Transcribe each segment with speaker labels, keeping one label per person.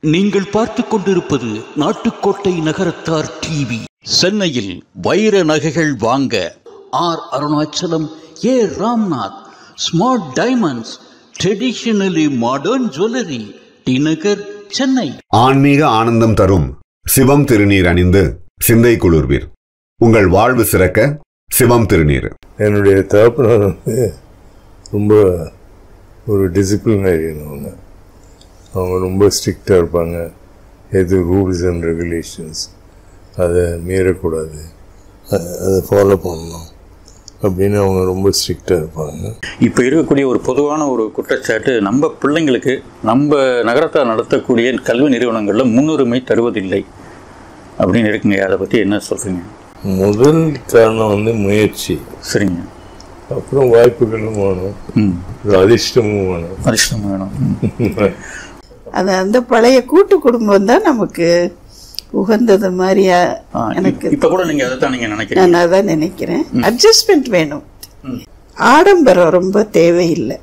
Speaker 1: நீங்கள் பார்த்துக் கொண்டிருப்பது நாட்டுக்கோட்டை நகரத்தார் டிவி சென்னையில் வைர நகைகள் வாங்க R Arunachalam A Ramnath smart diamonds traditionally modern jewellery T Nagar Chennai
Speaker 2: ஆன்மீக ஆனந்தம் தரும் சிவம் திருநீர் அணிந்து சிந்தை குளிர்வீர் உங்கள் வாழ்வு சிறக்க சிவம் திருநீர்
Speaker 3: என்னுடைய தகப்பனார் வந்து ரொம்ப ஒரு டிசிப்ளினரியன் அவங்க அவங்க ரொம்ப ஸ்ட்ரிக்டாக இருப்பாங்க எது ரூல்ஸ் அண்ட் ரெகுலேஷன்ஸ் அதை மீறக்கூடாது அ- அதை ஃபாலோ பண்ணணும் அப்படின்னு அவங்க ரொம்ப ஸ்ட்ரிக்டாக இருப்பாங்க
Speaker 4: இப்போ இருக்கக்கூடிய ஒரு பொதுவான ஒரு குற்றச்சாட்டு நம்ம பிள்ளைங்களுக்கு நம்ம நகரத்தார் நடத்தக்கூடிய கல்வி நிறுவனங்களில் முன்னுரிமை தருவதில்லை அப்படின்னு இருக்குங்க அதை பற்றி என்ன சொல்கிறீங்க
Speaker 3: முதல் காரணம் வந்து முயற்சி
Speaker 4: சரிங்க
Speaker 3: அப்புறம் வாய்ப்புகளும் வேணும்
Speaker 4: ம்
Speaker 3: ஒரு அதிர்ஷ்டமும் வேணும்
Speaker 4: அதிர்ஷ்டம் வேணும் ம்.
Speaker 5: அது அந்த பழைய கூட்டு குடும்பம் தான் நமக்கு உகந்தது மாதிரியா
Speaker 4: ஆ,
Speaker 5: எனக்கு
Speaker 4: இப்போ கூட நீங்கள் அதை தான் நீங்கள் நினைக்கிறீங்க
Speaker 5: நான் அதான் நினைக்கிறேன் அட்ஜஸ்ட்மெண்ட் வேணும் ஆடம்பரம் ரொம்ப தேவையில்லை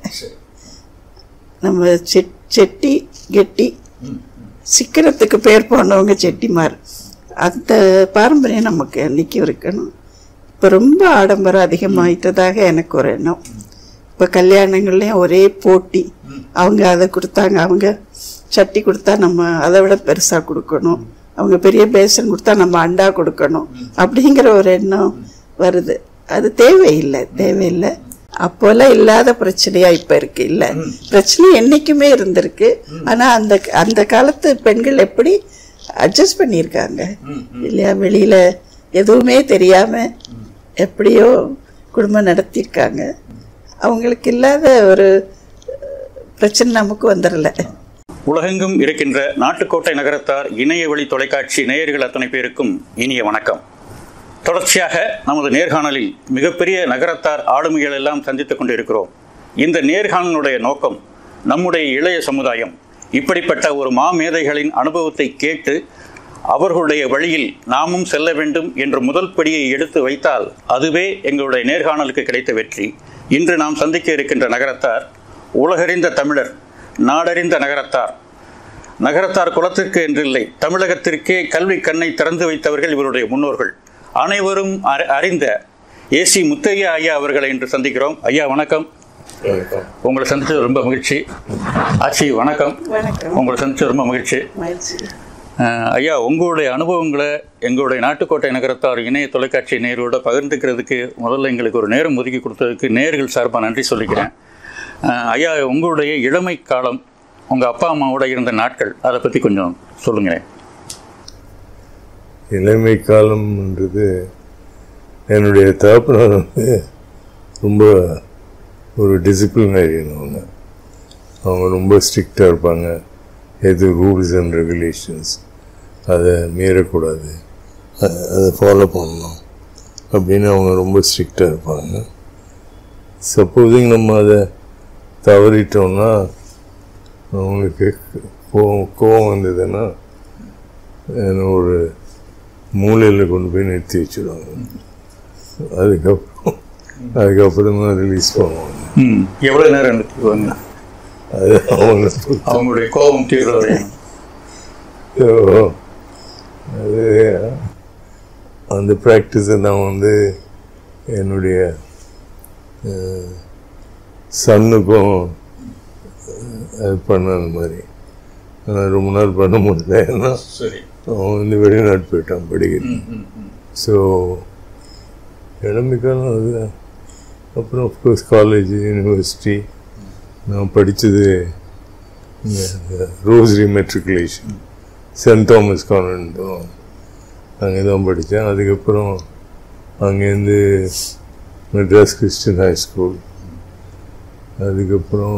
Speaker 5: நம்ம செட் செட்டி கெட்டி சிக்கனத்துக்கு பேர் போனவங்க செட்டிமார் அந்த பாரம்பரியம் நமக்கு அன்னைக்கும் இருக்கணும் இப்போ ரொம்ப ஆடம்பரம் அதிகமாயிட்டதாக எனக்கு ஒரு எண்ணம் இப்போ கல்யாணங்கள்லேயும் ஒரே போட்டி அவங்க அதை கொடுத்தாங்க அவங்க சட்டி கொடுத்தா நம்ம அதை விட பெருசாக கொடுக்கணும் அவங்க பெரிய பேசன் கொடுத்தா நம்ம அண்டா கொடுக்கணும் அப்படிங்கிற ஒரு எண்ணம் வருது அது தேவையில்லை தேவையில்லை அப்போல்லாம் இல்லாத பிரச்சனையா இப்ப இருக்கு இல்ல பிரச்சனை என்னைக்குமே இருந்திருக்கு ஆனா அந்த அந்த காலத்து பெண்கள் எப்படி அட்ஜஸ்ட் பண்ணியிருக்காங்க இல்லையா வெளியில எதுவுமே தெரியாம எப்படியோ குடும்பம் நடத்தியிருக்காங்க அவங்களுக்கு இல்லாத ஒரு அஹ், பிரச்சனை நமக்கு வந்துடல
Speaker 4: உலகெங்கும் இருக்கின்ற நாட்டுக்கோட்டை நகரத்தார் இணைய வழி தொலைக்காட்சி நேயர்கள் அத்தனை பேருக்கும் இனிய வணக்கம் தொடர்ச்சியாக நமது நேர்காணலில் மிகப்பெரிய நகரத்தார் ஆளுமைகள் எல்லாம் சந்தித்துக் கொண்டிருக்கிறோம் இந்த நேர்காணலுடைய நோக்கம் நம்முடைய இளைய சமுதாயம் இப்படிப்பட்ட ஒரு மாமேதைகளின் அனுபவத்தை கேட்டு அவர்களுடைய வழியில் நாமும் செல்ல வேண்டும் என்ற முதல் படியை எடுத்து வைத்தால் அதுவே எங்களுடைய நேர்காணலுக்கு கிடைத்த வெற்றி இன்று நாம் சந்திக்க இருக்கின்ற நகரத்தார் உலகறிந்த தமிழர் நாடறிந்த நகரத்தார் நகரத்தார் குலத்திற்கு என்றில்லை தமிழகத்திற்கே கல்வி கண்ணை திறந்து வைத்தவர்கள் இவருடைய முன்னோர்கள் அனைவரும் அறி- அறிந்த ஏசி முத்தையா ஐயா அவர்களை இன்று சந்திக்கிறோம் ஐயா வணக்கம் உங்களை சந்திச்சது ரொம்ப மகிழ்ச்சி ஆச்சி வணக்கம்
Speaker 5: வணக்கம்
Speaker 4: உங்களை சந்திச்சது ரொம்ப மகிழ்ச்சி
Speaker 5: மகிழ்ச்சி
Speaker 4: அஹ், ஐயா உங்களுடைய அனுபவங்களை எங்களுடைய நாட்டுக்கோட்டை நகரத்தார் இணைய தொலைக்காட்சி நேரோட பகிர்ந்துக்கிறதுக்கு முதல்ல எங்களுக்கு ஒரு நேரம் ஒதுக்கி கொடுத்ததுக்கு நேர்கள் சார்பாக நன்றி சொல்லிக்கிறேன் அஹ், ஐயா உங்களுடைய இளமை காலம் உங்கள் அப்பா அம்மாவோட இருந்த நாட்கள் அதை பற்றி கொஞ்சம் சொல்லுங்களேன்
Speaker 3: இளமை காலம்ன்றது என்னுடைய தகப்பனார் வந்து ரொம்ப ஒரு டிசிப்ளினரியன் அவங்க அவங்க ரொம்ப ஸ்ட்ரிக்டாக இருப்பாங்க எது ரூல்ஸ் அண்ட் ரெகுலேஷன்ஸ் அதை மீறக்கூடாது அ- அதை ஃபாலோ பண்ணணும் அப்படின்னு அவங்க ரொம்ப ஸ்ட்ரிக்டாக இருப்பாங்க சப்போஸிங் நம்ம அதை தவறிட்டோம்னா அவங்களுக்கு கோவம் கோவம் வந்ததுன்னா என்னை ஒரு மூலையில் கொண்டு போய் நிறுத்தி வச்சுடுவாங்க அதுக்கப்புறம் அதுக்கப்புறம் தான் ரிலீஸ் பண்ணுவாங்க
Speaker 4: ம் எவ்வளோ நேரம் நிறுத்திக்குவாங்க
Speaker 3: அது அவங்க
Speaker 4: அவங்களுடைய கோபம் தீர்ற வரையும்
Speaker 3: So, அது அந்த ப்ராக்டிஸை நான் வந்து என்னுடைய சன்னுக்கும் அது பண்ண அந்த மாதிரி ஆனால் ரொம்ப நாள் பண்ண முடியல ஏன்னா
Speaker 4: சரி
Speaker 3: அவன் வந்து வெளிநாட்டு போயிட்டான் படிக்கிறது ஸோ இளமைக்காலம் அது அப்புறம் அஃப்கோர்ஸ் காலேஜ் யூனிவர்சிட்டி நான் படித்தது ரோஸ்ரி மெட்ரிகுலேஷன் சென்ட் தாமஸ் கான்வென்ட்டும் அங்கே தான் படித்தேன் அதுக்கப்புறம் அங்கேருந்து மெட்ராஸ் கிறிஸ்டியன் ஹை ஸ்கூல் அதுக்கப்புறம்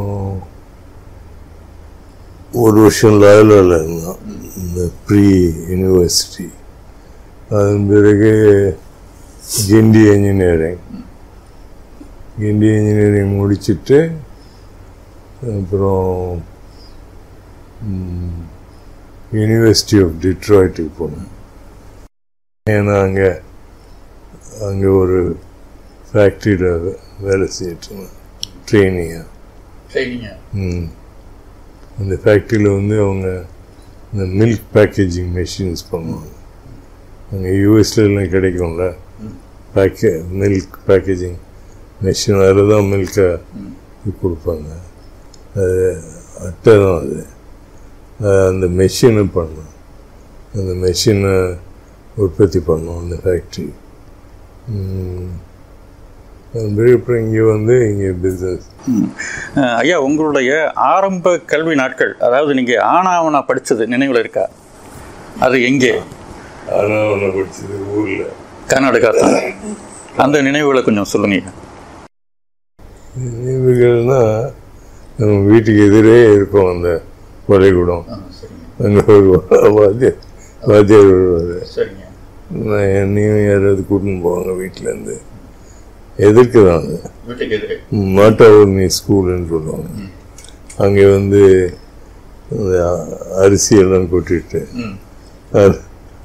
Speaker 3: ஒரு வருஷம் லாயலாவில் இருந்தான் இந்த ப்ரீ யூனிவர்சிட்டி அதன் பிறகு கிண்டி இன்ஜினியரிங் கிண்டி இன்ஜினியரிங் முடிச்சிட்டு அப்புறம் யூனிவர்சிட்டி ஆஃப் டிட்ராய்ட்டுக்கு போனேன் ஏன்னா அங்கே அங்கே ஒரு ஃபேக்ட்ரியில் வேலை செஞ்சுட்டு இருந்தேன் ட்ரைனிங்காக
Speaker 4: சரிங்க
Speaker 3: ம் அந்த ஃபேக்ட்ரியில் வந்து அவங்க இந்த மில்க் பேக்கேஜிங் மெஷின்ஸ் பண்ணுவாங்க அங்கே யூஎஸ்லாம் கிடைக்கும்ல பேக்கே மில்க் பேக்கேஜிங் மெஷின் அதில் தான் மில்கை கொடுப்பாங்க அது அட்டை தான் அது அது அந்த மெஷினை பண்ணோம் அந்த மெஷினை உற்பத்தி பண்ணோம் அந்த ஃபேக்ட்ரி அப்புறம் இங்கே வந்து இங்கே பிஸ்னஸ்
Speaker 4: ம். அஹ், ஐயா உங்களுடைய ஆரம்ப கல்வி நாட்கள் அதாவது நீங்கள் ஆனாவனா படித்தது நினைவில் இருக்கா அது எங்கே
Speaker 3: ஆனால் ஒன்று படிச்சது ஊரில்
Speaker 4: கர்நாடகா தான் அந்த நினைவுகளை கொஞ்சம் சொல்லுங்க ஐயா.
Speaker 3: நினைவுகள்னா நம்ம வீட்டுக்கு எதிரே இருக்கும் அந்த பள்ளிக்கூடம் அங்கே ஒரு வாத்தியார் வாத்தியார் வருவார் நான் என்னையும் யாராவது கூட்டின்னு போவாங்க வீட்டிலேருந்து எதிர்க்கு தான் அது
Speaker 4: வீட்டுக்கு எதிரே
Speaker 3: மாட்டாவூர்னி ஸ்கூலுன்னு சொல்லுவாங்க அங்கே வந்து இந்த அரிசி எல்லாம் கொட்டிட்டு அது-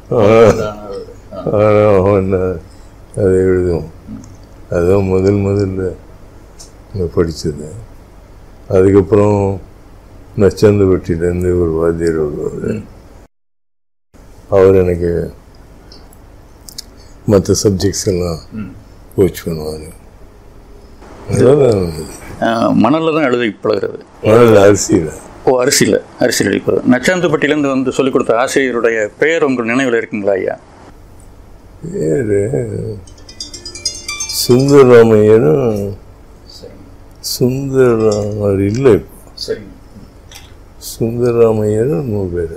Speaker 3: ஆனால் அவன் அதை எழுதுவோம் அதுதான் முதல் முதல்ல இங்கே படித்தது அதுக்கப்புறம் நச்சந்தப்பட்டியிலேருந்து ஒரு வாத்தியார் வருவார் அவர் எனக்கு மற்ற சப்ஜெக்ட்ஸ் எல்லாம் கோச் பண்ணுவார் அதெல்லாம் இருந்தது.
Speaker 4: அஹ், மணல்ல தான் எழுதி பழகிறது
Speaker 3: ஆனால் அரிசியில்
Speaker 4: ஓ அரிசியில் அரிசியில் எழுதிப்பது நச்சாந்துப்பட்டியிலேருந்து வந்து சொல்லிக் கொடுத்த ஆசிரியருடைய பெயர் உங்கள் நினைவில் இருக்குங்களா ஐயா
Speaker 3: பேர் சுந்தரராமையரும் சுந்தரராமர் இல்லை இப்போ
Speaker 4: சரிங்க
Speaker 3: சுந்தரராமையரும் நூறு பேர்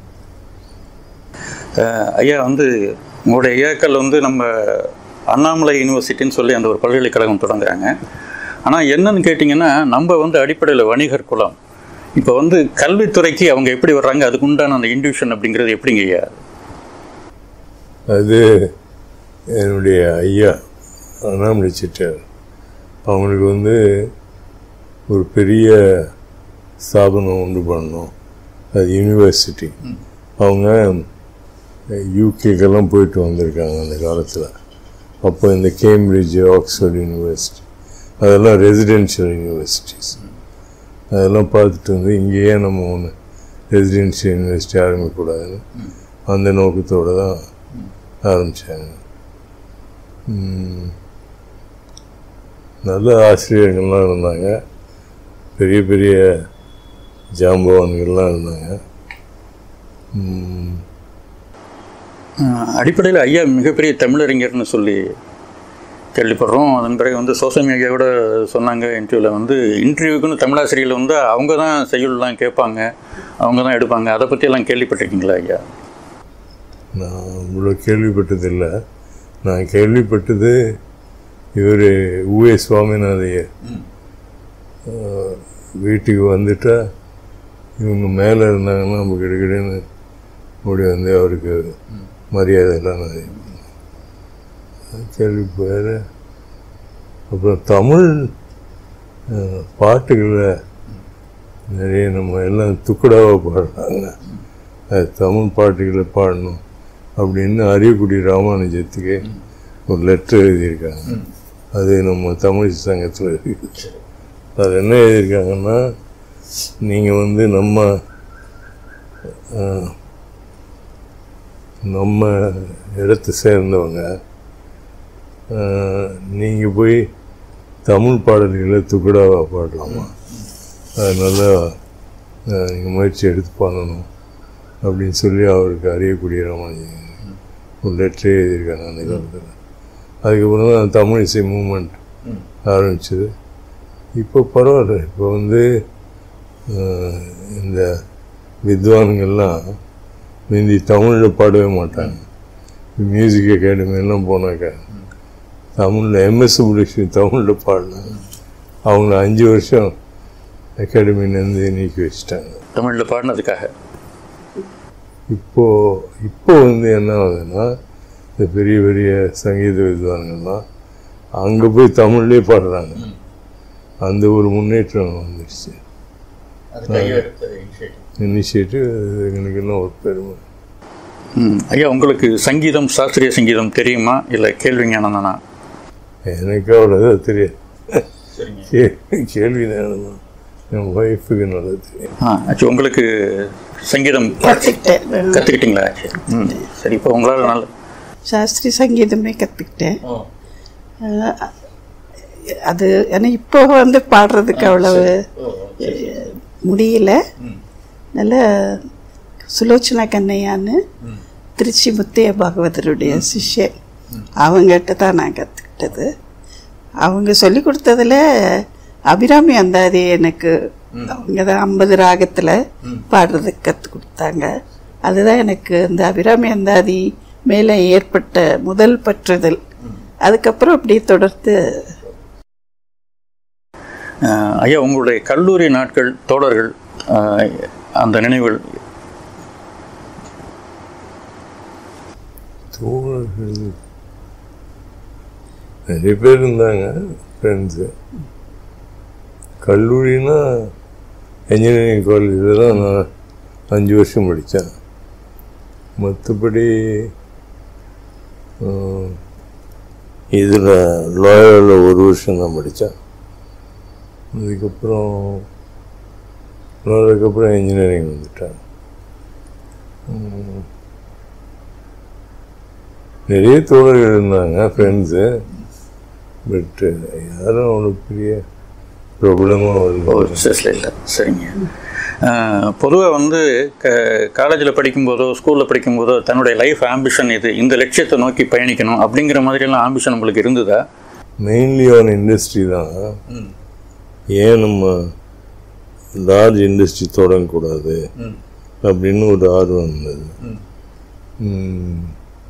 Speaker 4: அஹ் ஐயா வந்து உங்களுடைய இயக்கல் வந்து நம்ம அண்ணாமலை யூனிவர்சிட்டின்னு சொல்லி அந்த ஒரு பல்கலைக்கழகம் தொடங்குறாங்க ஆனால் என்னன்னு கேட்டிங்கன்னா நம்ம வந்து அடிப்படையில் வணிகர் குலம் இப்போ வந்து கல்வித்துறைக்கு அவங்க எப்படி வர்றாங்க அதுக்கு உண்டான அந்த இன்டியூஷன் அப்படிங்கிறது எப்படிங்க ஐயா
Speaker 3: அது என்னுடைய ஐயா அண்ணாமலை செட்டியார் அவங்களுக்கு வந்து ஒரு பெரிய ஸ்தாபனம் உண்டு பண்ணணும் அது யூனிவர்சிட்டி அவங்க யூகேக்கெல்லாம் போயிட்டு வந்திருக்காங்க அந்த காலத்தில் அப்போ இந்த கேம்பிரிட்ஜ் ஆக்ஸ்ஃபோர்ட் யூனிவர்சிட்டி அதெல்லாம் ரெசிடென்ஷியல் யூனிவர்சிட்டிஸ் அதெல்லாம் பார்த்துட்டு வந்து இங்கேயே நம்ம ஒன்று ரெசிடென்ஷியல் யூனிவர்சிட்டி ஆரம்பிக்கக்கூடாதுன்னு அந்த நோக்கத்தோடு தான் ஆரம்பித்தாங்க நல்ல ஆசிரியர்கள்லாம் இருந்தாங்க பெரிய பெரிய ஜாம்பவான்கள்லாம் இருந்தாங்க ம்,
Speaker 4: அடிப்படையில் ஐயா மிகப்பெரிய தமிழறிஞர்னு சொல்லி கேள்விப்படுறோம் அதன் பிறகு வந்து சோசியல் மீடியா கூட சொன்னாங்க இன்டர்வியூவில் வந்து இன்டர்வியூக்குன்னு தமிழாசிரியர்கள் வந்து அவங்க தான் செய்யுள்லாம் கேட்பாங்க அவங்க தான் எடுப்பாங்க அதை பற்றியெல்லாம் கேள்விப்பட்டிருக்கீங்களா ஐயா
Speaker 3: நான் இவ்வளோ கேள்விப்பட்டதில்லை நான் கேள்விப்பட்டது இவர் ஊஏ சுவாமிநாதையர் அஹ், வீட்டுக்கு வந்துட்டா இவங்க மேலே இருந்தாங்கன்னா நம்ம கிடக்கிடன்னு ஓடி வந்து அவருக்கு மரியாதை எல்லாம் நிறைய கேள்விப்பாரு அப்புறம் தமிழ் அஹ், பாட்டுகளை நிறைய நம்ம எல்லாம் துக்கடாவாக பாடுறாங்க அது தமிழ் பாட்டுகளை பாடணும் அப்படின்னு அரியக்குடி ராமானுஜத்துக்கு ஒரு லெட்டர் எழுதியிருக்காங்க அது நம்ம தமிழ் சங்கத்தில் இருக்குது அது என்ன எழுதியிருக்காங்கன்னா நீங்கள் வந்து நம்ம அஹ், நம்ம இடத்தை சேர்ந்தவங்க நீங்கள் போய் தமிழ் பாடல்களை துக்கடாவாக பாடலாமா அதனால் நீங்கள் முயற்சி எடுத்து பண்ணணும் அப்படின்னு சொல்லி அவருக்கு அறியக்கூடிய ராமானுஜன் ஒரு லெட்டரே எழுதியிருக்காங்க அந்த காலத்தில் அதுக்கப்புறம் தான் தமிழ் இசை மூமெண்ட் ஆரம்பிச்சது இப்போ பரவாயில்ல இப்போ வந்து அஹ், இந்த வித்வான்கள்லாம் முந்தி தமிழில் பாடவே மாட்டாங்க மியூசிக் அகாடமி எல்லாம் போனாக்கா தமிழில் எம்எஸ் சுப்புலட்சுமி தமிழில் பாடினாங்க அவங்கள அஞ்சு வருஷம் அகாடமிலேருந்து நீக்கி வச்சுட்டாங்க
Speaker 4: தமிழில் பாடினதுக்காக
Speaker 3: இப்போ இப்போ வந்து என்ன ஆகுதுன்னா இந்த பெரிய பெரிய சங்கீத வித்வான்கள்லாம் அங்கே போய் தமிழ்லேயே பாடுறாங்க அந்த ஒரு முன்னேற்றம் வந்துடுச்சு இனிஷியேட்டிவ் எங்களுக்கு இன்னும் ஒரு பெருமை
Speaker 4: ம். ஐயா உங்களுக்கு சங்கீதம் சாஸ்திரிய சங்கீதம் தெரியுமா இல்லை கேள்வி ஞானம் தானா
Speaker 3: எனக்கு அவ்வளோதான் தெரியாது கே கேள்வி நேரம் என் ஒய்ஃபுக்கு நல்லா தெரியும்
Speaker 4: ஆ ஆச்சு உங்களுக்கு சங்கீதம்
Speaker 5: கற்றுக்கிட்டேன்
Speaker 4: கற்றுக்கிட்டீங்களா சரி ம் சரி இப்போ உங்களால் நல்ல
Speaker 5: சாஸ்திரி சங்கீதமே கற்றுக்கிட்டேன் அது ஏன்னா இப்போ வந்து பாடுறதுக்கு அவ்வளவு அஹ், முடியல நல்ல சுலோச்சனா கண்ணையான்னு திருச்சி முத்தைய பாகவதருடைய சிஷ்யன் அவங்ககிட்ட தான் நான் கற்றுக்கிட்டது அவங்க சொல்லி கொடுத்ததுல அபிராமி அந்தாதி எனக்கு அவங்க தான் ஐம்பது ராகத்தில் பாடுறதுக்கு கற்றுக் கொடுத்தாங்க அதுதான் எனக்கு இந்த அபிராமி அந்தாதி மேலே ஏற்பட்ட முதல் பற்றுதல் அதுக்கப்புறம் அப்படியே தொடர்ந்து
Speaker 4: அஹ், ஐயா உங்களுடைய கல்லூரி நாட்கள் தோழர்கள் அஹ், அந்த நினைவுகள்
Speaker 3: தோழர்கள் நிறைய பேர் இருந்தாங்க ஃப்ரெண்ட்ஸு கல்லூரினா என்ஜினியரிங் காலேஜில் தான் நான் அஞ்சு வருஷம் படித்தேன் மற்றபடி இதில் லாயரில் ஒரு வருஷம் தான் படித்தேன் அதுக்கப்புறம் அதுக்கப்புறம் இன்ஜினியரிங் வந்துட்டேன் உம், நிறைய தோழர்கள் இருந்தாங்க ஃப்ரெண்ட்ஸு பட்டு யாரும் அவ்வளோ பெரிய ப்ராப்ளமாக
Speaker 4: ஓ
Speaker 3: வருது
Speaker 4: சரி இல்லை சரிங்க பொதுவாக வந்து க காலேஜில் படிக்கும்போதோ ஸ்கூலில் படிக்கும்போதோ தன்னுடைய லைஃப் ஆம்பிஷன் இது இந்த லட்சியத்தை நோக்கி பயணிக்கணும் அப்படிங்கிற மாதிரியெல்லாம் ஆம்பிஷன் உங்களுக்கு இருந்ததா
Speaker 3: மெயின்லி ஆன் இண்டஸ்ட்ரி தான் ஏன் நம்ம லார்ஜ் இண்டஸ்ட்ரி தொடங்கக்கூடாது அப்படின்னு ஒரு ஆர்வம் இருந்தது ம்.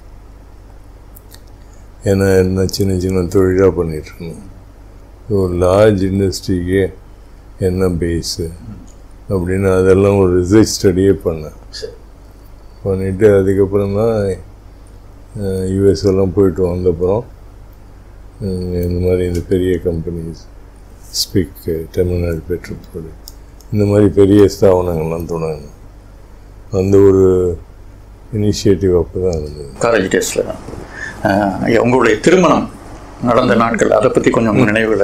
Speaker 3: ஏன்னா என்ன சின்ன சின்ன தொழிலாக பண்ணிட்டு இருந்தோம் ஒரு லார்ஜ் இண்டஸ்ட்ரிக்கு என்ன பேஸு அப்படின்னு அதெல்லாம் ஒரு ரிசர்ச் ஸ்டடியே பண்ணேன் பண்ணிவிட்டு அதுக்கப்புறம் தான் யூஎஸ் எல்லாம் போயிட்டு வந்தப்புறம் அஹ், இந்த மாதிரி இந்த பெரிய கம்பெனிஸ் ஸ்பிக் தமிழ்நாடு பெட்ரோல் இந்த மாதிரி பெரிய ஸ்தாபனங்கள்லாம் தொடங்க அந்த ஒரு இனிஷியேட்டிவ் அப்போ தான் இருந்தது
Speaker 4: காலேஜ் டேஸில் தான் அஹ், ஐயா உங்களுடைய திருமணம் நடந்த நாட்கள் அதை பற்றி கொஞ்சம் உங்க நினைவுகளை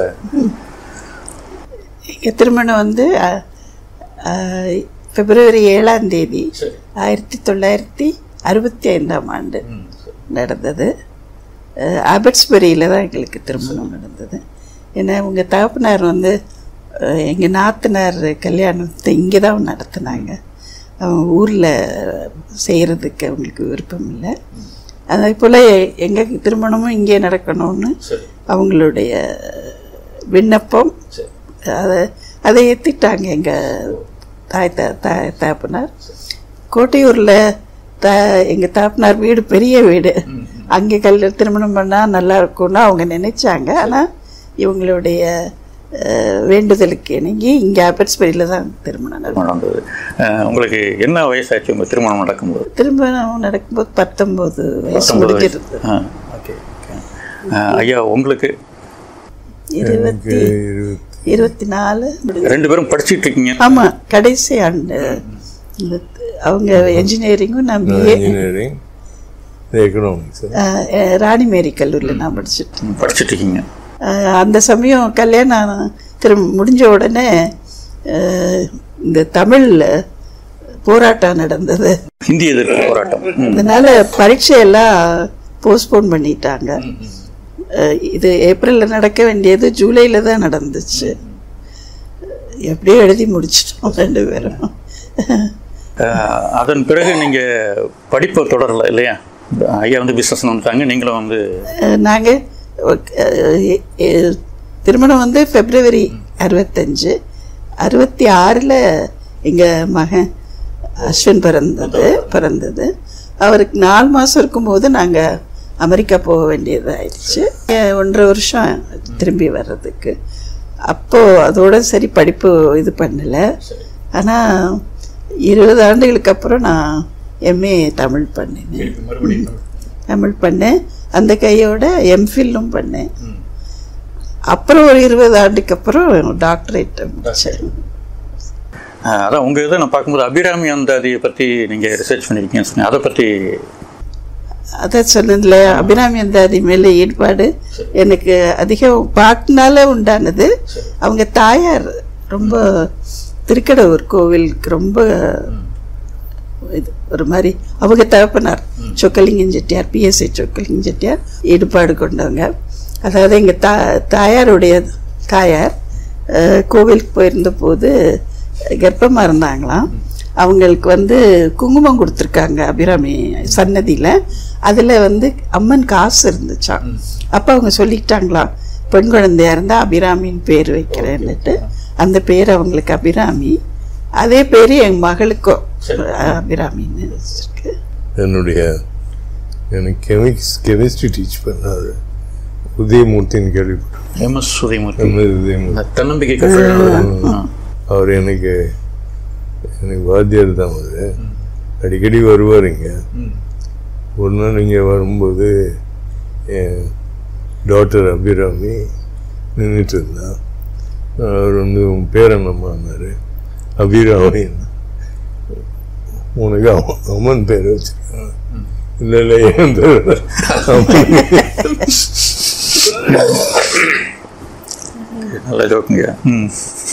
Speaker 5: எங்கள் திருமணம் வந்து அஹ், அஹ், பிப்ரவரி ஏழாம் தேதி ஆயிரத்தி தொள்ளாயிரத்தி அறுபத்தி ஐந்தாம் ஆண்டு நடந்தது ஆபட்ஸ்பரியில் தான் எங்களுக்கு திருமணம் நடந்தது ஏன்னா உங்கள் தகப்பனார் வந்து எங்கள் நாத்தனார் கல்யாணத்தை இங்கே தான் நடத்துனாங்க அவங்க ஊரில் செய்கிறதுக்கு அவங்களுக்கு விருப்பம் இல்லை அதே போல் எங்கள் திருமணமும் இங்கே நடக்கணும்னு அவங்களுடைய விண்ணப்பம் அதை அதை ஏற்றிட்டாங்க எங்கள் தாய் தா தாய் தாப்பனார் கோட்டையூரில் த எங்கள் தாப்பனார் வீடு பெரிய வீடு அங்கே கல் திருமணம் பண்ணால் நல்லா இருக்கும்னு அவங்க நினைச்சாங்க ஆனால் இவங்களுடைய அஹ், வேண்டுதலுக்கு இணங்கி இங்கே ஆபட்ஸ்பரியில் தான் திருமணம் நடந்தது
Speaker 4: நடந்தது அஹ், உங்களுக்கு என்ன வயசாச்சு உங்கள் திருமணம் நடக்கும்போது
Speaker 5: திருமணம் நடக்கும்போது பத்தொம்போது வயசு
Speaker 4: பத்தொன்பது வயசு.
Speaker 5: முடிஞ்சிருது
Speaker 4: ஆ, ஓகே ஓகே. அஹ், ஐயா உங்களுக்கு
Speaker 5: இருபத்தி
Speaker 3: இருபத்தி
Speaker 5: இருபத்தி நாலு முடிஞ்சு
Speaker 4: ரெண்டு பேரும் படிச்சிட்டு இருக்கீங்க
Speaker 5: ஆமாம் கடைசி ஆண்டு இந்த அவங்க என்ஜினியரிங்கும் நான் பிஏ
Speaker 3: இன்ஜினியரிங் எக்கனாமிக்ஸ்
Speaker 5: ராணிமேரி கல்லூரியில் நான் படிச்சுட்டு
Speaker 4: படிச்சிட்டு இருக்கீங்க
Speaker 5: அஹ் அந்த சமயம் கல்யாணம் திரும்ப முடிஞ்ச உடனே அஹ், இந்த தமிழ் போராட்டம் நடந்தது
Speaker 4: ஹிந்தி எதிர்ப்பு போராட்டம் ம்.
Speaker 5: அதனால பரீட்சையெல்லாம் போஸ்ட்போன் பண்ணிட்டாங்க அஹ், இது ஏப்ரலில் நடக்க வேண்டியது ஜூலையில் தான் நடந்துச்சு எப்படியோ எழுதி முடிச்சிட்டோம் ரெண்டு பேரும்
Speaker 4: அஹ், அதன் பிறகு நீங்க படிப்பை தொடரல இல்லையா ஐயா வந்து பிஸ்னஸ் வந்துட்டாங்க நீங்களும் வந்து
Speaker 5: நாங்கள் திருமணம் வந்து பிப்ரவரி அறுபத்தஞ்சு அறுபத்தி ஆறில் எங்கள் மகன் அஸ்வின் பிறந்தது பிறந்தது அவருக்கு நாலு மாதம் இருக்கும்போது நாங்கள் அமெரிக்கா போக வேண்டியதாயிடுச்சு அஹ் ஒன்றரை வருஷம் திரும்பி வர்றதுக்கு அப்போது அதோட சரி படிப்பு இது பண்ணலை ஆனால் இருபது ஆண்டுகளுக்கு அப்புறம் நான் எம்ஏ தமிழ் பண்ணினேன் தமிழ் பண்ணேன் அந்த கையோட எம்ஃபில்லும் பண்ணேன் அப்புறம் ஒரு இருபது ஆண்டுக்கு அப்புறம் டாக்டரேட் முடித்தேன்
Speaker 4: அஹ், அதான் உங்க இதை நான் பார்க்கும்போது அபிராமி அந்தாதியை பத்தி நீங்க ரிசர்ச் பண்ணிருக்கீங்கன்னு சொன்னீங்க அதை பத்தி
Speaker 5: அதான் சொன்னதுல அபிராமி அந்தாதி மேலே ஈடுபாடு எனக்கு அதிகம் பாட்டுனால உண்டானது அவங்க தாயார் ரொம்ப திருக்கடவுர் கோவிலுக்கு ரொம்ப ஒரு மாதிரி அவங்க தகப்பனார் சொக்கலிங்கம் செட்டியார் பிஎஸ்ஐ சொக்கலிங்கம் செட்டியார் ஈடுபாடு கொண்டவங்க அதாவது எங்கள் தா தாயாருடைய தாயார் அஹ், கோவிலுக்கு போயிருந்த போது கர்ப்பமாக இருந்தாங்களாம் அவங்களுக்கு வந்து குங்குமம் கொடுத்துருக்காங்க அபிராமி சன்னதியில் அதில் வந்து அம்மன் காசு இருந்துச்சாம் அப்போ அவங்க சொல்லிக்கிட்டாங்களாம் பெண் குழந்தையா இருந்தால் அபிராமின்னு பேர் வைக்கிறேன்னுட்டு அந்த பேர் அவங்களுக்கு அபிராமி அதே பேர் என் மகளுக்கும் அபிராமின்னு வச்சிருக்கு
Speaker 3: என்னுடைய எனக்கு கெமிக்ஸ் கெமிஸ்ட்ரி டீச் பண்ணாரு உதயமூர்த்தின்னு கேள்விப்பட்டேன்
Speaker 4: M S Sudhaimurthy
Speaker 3: M S. Udayamurthy
Speaker 4: இந்த தன்னம்பிக்கை கட்டுரை
Speaker 3: அவர் எனக்கு எனக்கு வாத்தியார் தான் அவர் அடிக்கடி வருவார் இங்கே ஒரு நாள் இங்கே வரும்போது என் டாக்டர் அபிராமி நின்றுட்டு இருந்தா அவர் வந்து உன் பேர் என்னம்மான்னாரு அபிராமி உனக்கு அம்ம- அம்மன் பேர் வச்சிருக்கான் இல்லை இல்லை ஏன் பேர்
Speaker 4: நல்ல ஜோக்குங்க ம்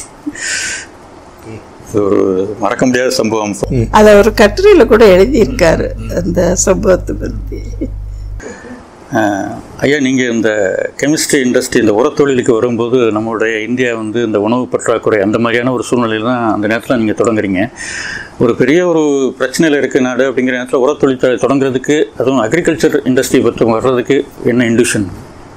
Speaker 4: இது ஒரு மறக்க முடியாத சம்பவம்
Speaker 5: அதை ஒரு கட்டுரையில் கூட எழுதியிருக்காரு அந்த சம்பவத்தை பற்றி
Speaker 4: அஹ், ஐயா நீங்கள் இந்த கெமிஸ்ட்ரி இண்டஸ்ட்ரி இந்த உரத்தொழிலுக்கு வரும்போது நம்மளுடைய இந்தியா வந்து இந்த உணவு பற்றாக்குறை அந்த மாதிரியான ஒரு சூழ்நிலையில் தான் அந்த நேரத்தில் நீங்கள் தொடங்குறீங்க ஒரு பெரிய ஒரு பிரச்சனையில் இருக்க நாடு அப்படிங்கிற நேரத்தில் உரத்தொழில் தொடங்குறதுக்கு அதுவும் அக்ரிகல்ச்சர் இண்டஸ்ட்ரி பற்றி வர்றதுக்கு என்ன இன்டியூஷன்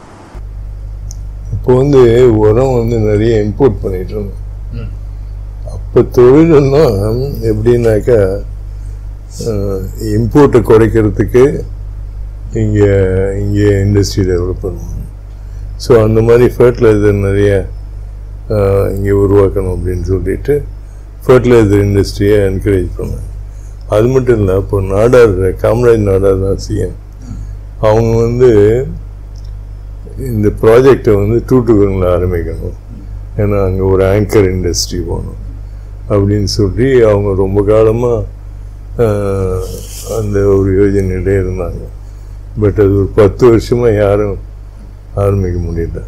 Speaker 3: இப்போ வந்து உரம் வந்து நிறைய இம்போர்ட் பண்ணிட்டு இருந்தோம் அப்போ தொழில்னா எப்படின்னாக்கா இம்போர்ட்டை குறைக்கிறதுக்கு இங்கே இங்கே இண்டஸ்ட்ரி டெவலப் பண்ணுவாங்க ஸோ அந்த மாதிரி ஃபர்டிலைசர் நிறைய அஹ், இங்கே உருவாக்கணும் அப்படின்னு சொல்லிட்டு ஃபர்டிலைசர் இண்டஸ்ட்ரியை என்கரேஜ் பண்ணாங்க அது மட்டும் இல்லை இப்போ நாடார் காமராஜ் நாடார் தான் சிஎம் அவங்க வந்து இந்த ப்ராஜெக்டை வந்து டூட்டுகளில் ஆரம்பிக்கணும் ஏன்னா அங்கே ஒரு ஆங்கர் இண்டஸ்ட்ரி போகணும் அப்படின்னு சொல்லி அவங்க ரொம்ப காலமாக அந்த ஒரு யோஜனையிலே இருந்தாங்க பட் அது ஒரு பத்து வருஷமாக யாரும் ஆரம்பிக்க முடியல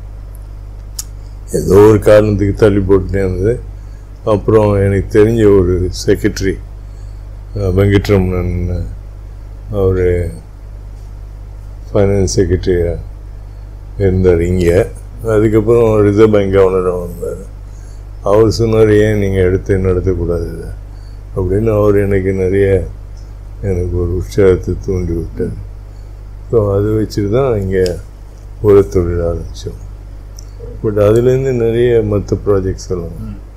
Speaker 3: ஏதோ ஒரு காரணத்துக்கு தள்ளி போட்டுட்டே இருந்தது அப்புறம் எனக்கு தெரிஞ்ச ஒரு செக்ரட்டரி வெங்கட்ரமணன் அவர் ஃபைனான்ஸ் செக்ரட்டரியாக இருந்தார் இங்கே அதுக்கப்புறம் ரிசர்வ் பேங்க் கவர்னராக வந்தார் அவர் சொன்னார் ஏன் நீங்கள் எடுத்து நடத்தக்கூடாது இதை அப்படின்னு அவர் எனக்கு நிறைய எனக்கு ஒரு உற்சாகத்தை தூண்டி விட்டார் ஸோ அதை வச்சுட்டு தான் இங்கே உரத்தொழில் ஆரம்பித்தோம் பட் அதுலேருந்து நிறைய மற்ற ப்ராஜெக்ட்ஸ் எல்லாம்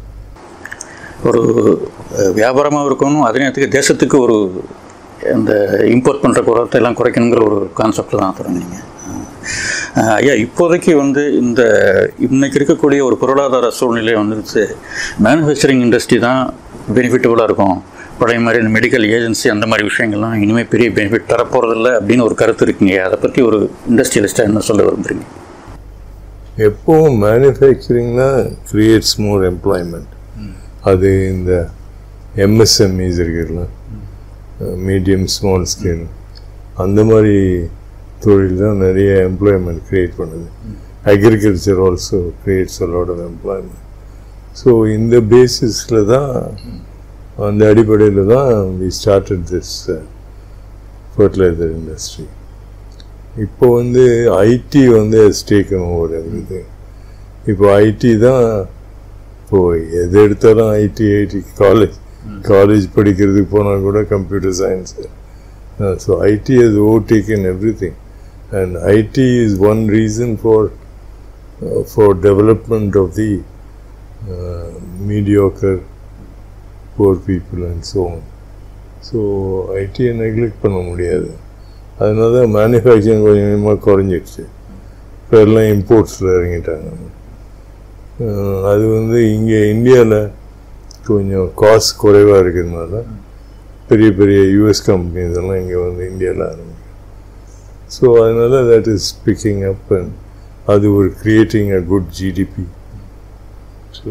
Speaker 4: ஒரு அஹ், வியாபாரமாக இருக்கணும் அதே நேரத்துக்கு தேசத்துக்கு ஒரு இந்த இம்போர்ட் பண்ணுற குறத்தை எல்லாம் குறைக்கணுங்கிற ஒரு கான்செப்ட் தான் தொடங்கினீங்க அஹ், ஐயா இப்போதைக்கு வந்து இந்த இன்னைக்கு இருக்கக்கூடிய ஒரு பொருளாதார சூழ்நிலை வந்துருச்சு மேனுஃபேக்சரிங் இண்டஸ்ட்ரி தான் பெனிஃபிட்டபுளாக இருக்கும் பழைய மாதிரி இந்த மெடிக்கல் ஏஜென்சி அந்த மாதிரி விஷயங்கள்லாம் இனிமேல் பெரிய பெனிஃபிட் தரப்போகிறதில்ல அப்படின்னு ஒரு கருத்து இருக்குங்க அதை பற்றி ஒரு இண்டஸ்ட்ரியலிஸ்ட்டாக என்ன சொல்ல விரும்புறீங்க
Speaker 3: எப்போவும் மேனுஃபேக்சரிங்னா கிரியேட்ஸ் மோர் எம்ப்ளாய்மெண்ட் அது இந்த எம்எஸ்எம்இஸ் இருக்குல்ல மீடியம் ஸ்மால் ஸ்கேல் அந்த மாதிரி தொழில் தான் நிறைய எம்ப்ளாய்மெண்ட் கிரியேட் பண்ணுது agriculture also creates a lot of employment so இந்த பேசிஸில் தான் அந்த அடிப்படையில் தான் we started this fertiliser industry இப்போ வந்து ஐடி வந்து டேக்கன் ஓவர் எவ்ரிதிங் இப்போ ஐடி தான் இப்போ எது எடுத்தாலும் ஐடி ஐடி காலேஜ் காலேஜ் படிக்கிறதுக்கு போனால் கூட computer science so IT is over taken everything and IT is one reason for for development of the mediocre poor people and so so ஐடியை neglect பண்ண முடியாது அதனால தான் மேனுஃபேக்சரிங் கொஞ்சம் கொஞ்சமாக குறைஞ்சிடுச்சு இப்போ எல்லாம் இம்போர்ட்ஸில் இறங்கிட்டாங்க அஹ் அது வந்து இங்கே இந்தியாவில் கொஞ்சம் காஸ்ட் குறைவாக இருக்கிறதுனால பெரிய பெரிய யூஎஸ் கம்பெனிஸ் எல்லாம் இங்கே வந்து இந்தியாவில் ஆரம்பிக்கும் ஸோ அதனால that is picking up and அது ஒரு creating a good GDP so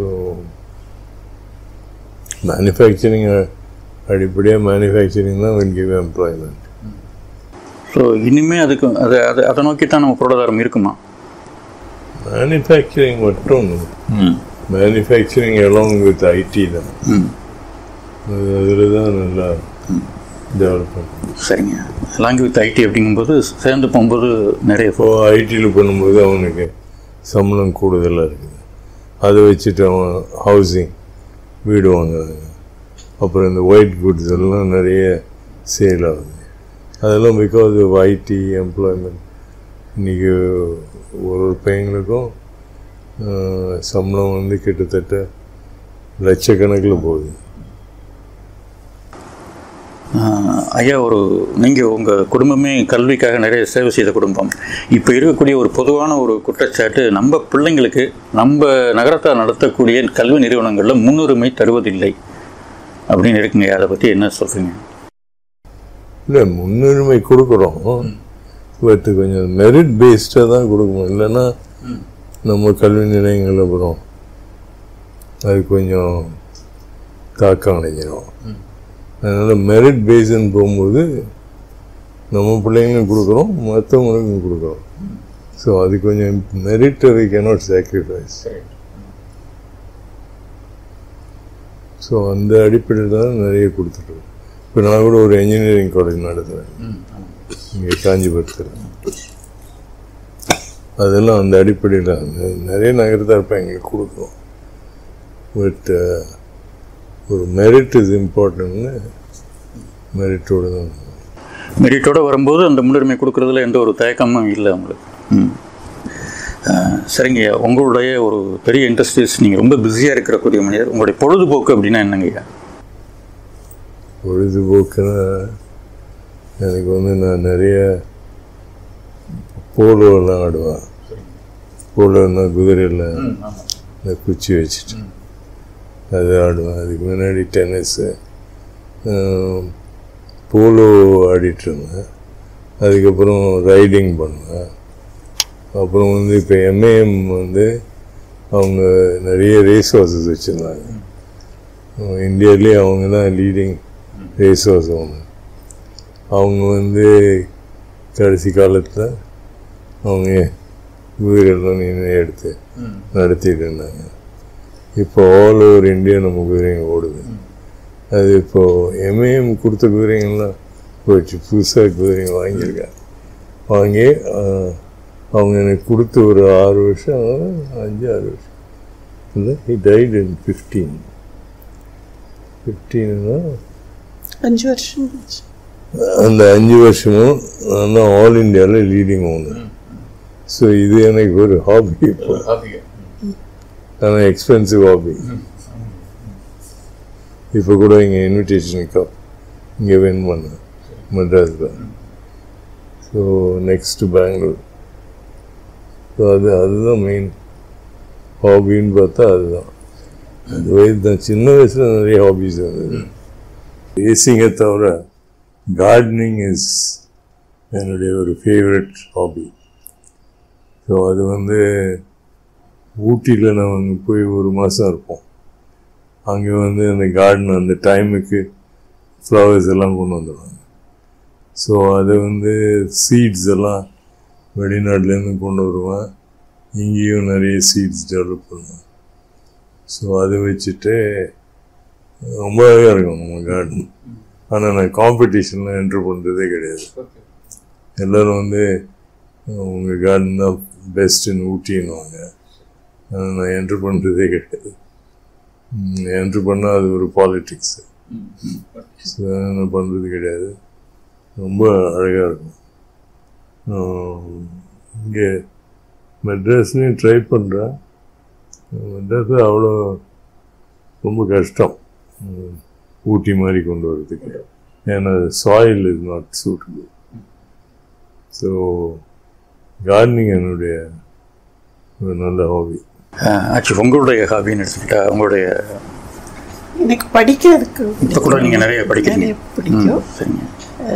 Speaker 3: manufacturing அடிப்படையாக மேனுஃபேக்சரிங் தான் வில் கிவ் எம்ப்ளாய்மெண்ட்
Speaker 4: ஸோ இனிமேல் அதுக்கு அதை அதை அதை நோக்கி தான் நம்ம பொருளாதாரம் இருக்குமா
Speaker 3: மேனுஃபேக்சரிங் மட்டும்
Speaker 4: ம்
Speaker 3: மேனுஃபேக்சரிங் அலாங் வித் ஐடி தான்
Speaker 4: ம்
Speaker 3: அது அதில் தான் நல்லா டெவலப் பண்ணுறேன்
Speaker 4: சரிங்க லாங் வித் ஐடி அப்படிங்கும்போது சேர்ந்து போகும்போது நிறைய
Speaker 3: இப்போ ஐடியில் பண்ணும்போது அவனுக்கு சம்பளம் கூடுதலாக இருக்குது அதை வச்சுட்டு அவன் ஹவுசிங் வீடு வாங்குறாங்க அப்புறம் இந்த ஒயிட் குட்ஸ் எல்லாம் நிறைய சேல் ஆகுது அதெல்லாம் பிகாஸ் ஆஃப் ஐடி எம்ப்ளாய்மெண்ட் இன்றைக்கி ஒரு ஒரு பையங்களுக்கும் ஆஹ், சம்பளம் வந்து கிட்டத்தட்ட லட்சக்கணக்கில் போகுது
Speaker 4: ஆஹ், ஐயா ஒரு நீங்கள் உங்கள் குடும்பமே கல்விக்காக நிறைய சேவை செய்த குடும்பம் இப்போ இருக்கக்கூடிய ஒரு பொதுவான ஒரு குற்றச்சாட்டு நம்ம பிள்ளைங்களுக்கு நம்ம நகரத்தார் நடத்தக்கூடிய கல்வி நிறுவனங்களில் முன்னுரிமை தருவதில்லை அப்படின்னு இருக்குங்க அதை பற்றி என்ன சொல்கிறீங்க
Speaker 3: இல்லை முன்னுரிமை கொடுக்குறோம் பட் கொஞ்சம் மெரிட் பேஸ்டாக தான் கொடுக்கணும் இல்லைன்னா நம்ம கல்வி நிலையங்கள் அப்புறம் அது கொஞ்சம் தாக்கம் அடைஞ்சிடும் அதனால் மெரிட் பேஸ்ன்னு போகும்போது நம்ம பிள்ளைங்களும் கொடுக்குறோம் மற்றவங்களுக்கும் கொடுக்குறோம் ஸோ அது கொஞ்சம் மெரிட்டை வி கேனாட் சாக்ரிஃபைஸ் ஸோ அந்த அடிப்படையில் தான் நிறைய கொடுத்துட்ருக்கோம் இப்போ நான் கூட ஒரு இன்ஜினியரிங் காலேஜ் நடத்துகிறேன் இங்கே காஞ்சிபுரத்தில் அதெல்லாம் அந்த அடிப்படையில் நெ- நிறைய நகரத்தான் இருப்பேன் எங்களுக்கு கொடுக்குறோம் பட் ஒரு மெரிட் இஸ் இம்பார்ட்டன்ட்னு மெரிட்டோடு தான்
Speaker 4: மெரிட்டோட வரும்போது அந்த முன்னுரிமை கொடுக்கறதுல எந்த ஒரு தயக்கமும் இல்லை உங்களுக்கு ம். ஆஹ், சரிங்க ஐயா உங்களுடைய ஒரு பெரிய இண்டஸ்ட்ரீஸ் நீங்கள் ரொம்ப பிஸியாக இருக்கக்கூடிய மனிதர் உங்களுடைய பொழுதுபோக்கு அப்படின்னா என்னங்க ஐயா
Speaker 3: பொழுதுபோக்குன்னா எனக்கு வந்து நான் நிறைய போலோலாம் ஆடுவேன் போலோன்னா குதிரையில் இந்த குச்சி வச்சுட்டு அது ஆடுவேன் அதுக்கு முன்னாடி டென்னிஸு போலோ ஆடிட்டு இருந்தேன் அதுக்கப்புறம் ரைடிங் பண்ணுவேன் அப்புறம் வந்து இப்போ எம்ஏஎம் வந்து அவங்க நிறைய ரேஸ் ஹார்சஸ் வச்சுருந்தாங்க இந்தியாவிலே அவங்க தான் லீடிங் ரேஸ் ஹார்ஸ் அவங்க அவங்க வந்து கடைசி காலத்தில் அவங்க குதிரைலாம் நின்று எடுத்து நடத்திட்டு இருந்தாங்க இப்போ ஆல் ஓவர் இந்தியா நம்ம குதிரைங்க ஓடுது அது இப்போ எம்ஏஎம் கொடுத்த குதிரைங்கள்லாம் போயிடுச்சு புதுசாக குதிரைங்க வாங்கியிருக்காங்க வாங்கி ஆஹ், அவங்க எனக்கு கொடுத்து ஒரு ஆறு வருஷம் அஞ்சு ஆறு வருஷம் இல்லை ஹி டைட் இன் ஃபிஃப்டீன் ஃபிஃப்டீன்னா
Speaker 5: அஞ்சு வருஷம் ஆச்சு.
Speaker 3: அந்த அஞ்சு வருஷமும் நான் தான் ஆல் இந்தியாவில் லீடிங் ஓனர் ஸோ இது எனக்கு ஒரு ஹாபி இப்போ ஆனால் எக்ஸ்பென்சிவ் ஹாபி இப்போ கூட இங்கே இன்விடேஷனுக்கு இங்கே வின் பண்ணேன் மெட்ராஸில் ஸோ நெக்ஸ்ட்டு பெங்களூர் ஸோ அது அதுதான் மெயின் ஹாபின்னு பார்த்தா அதுதான் அது வயது தான் சின்ன வயசில் நிறைய ஹாபிஸ் இருந்தது ரேசிங்கை தவிர கார்டனிங் இஸ் என்னுடைய ஒரு ஃபேவரட் ஹாபி ஸோ அது வந்து ஊட்டியில் நான் வந்து போய் ஒரு மாதம் இருப்போம் அங்கே வந்து அந்த கார்டன் அந்த டைமுக்கு ஃப்ளவர்ஸ் எல்லாம் கொண்டு வந்துடுவாங்க ஸோ அது வந்து சீட்ஸ் எல்லாம் வெளிநாட்டிலேருந்து கொண்டு வருவேன் இங்கேயும் நிறைய சீட்ஸ் டெவலப் பண்ணுவேன் ஸோ அதை வச்சுட்டு ரொம்ப அழகாக இருக்கும் நம்ம கார்டன் ஆனால் நான் காம்படிஷனில் என்ட்ரு பண்ணுறதே கிடையாது எல்லோரும் வந்து உங்கள் கார்டன் தான் பெஸ்ட்டுன்னு ஊட்டின்னுவாங்க ஆனால் நான் என்ட்ரு பண்ணுறதே கிடையாது என்ட்ரு பண்ணால் அது ஒரு பாலிட்டிக்ஸு ஸோ நான் பண்ணுறது கிடையாது ரொம்ப அழகாக இருக்கும் இங்கே மெட்ராஸ்லேயும் ட்ரை பண்ணுறேன் மெட்ராஸ் அவ்வளோ ரொம்ப கஷ்டம் உம், ஊட்டி மாதிரி கொண்டு வரதுக்கு ஏன்னா soil is not suitable so gardening என்னுடைய ஒரு நல்ல ஹாபி
Speaker 4: ஆக்சுவலி உங்களுடைய ஹாபின்னு எடுத்துக்கிட்டா உங்களுடைய
Speaker 5: எனக்கு படிக்கிறதுக்கு
Speaker 4: இப்போ கூட நீங்கள் நிறைய படிக்கிறீங்க
Speaker 5: நிறைய பிடிக்கும்
Speaker 4: ம், சரிங்க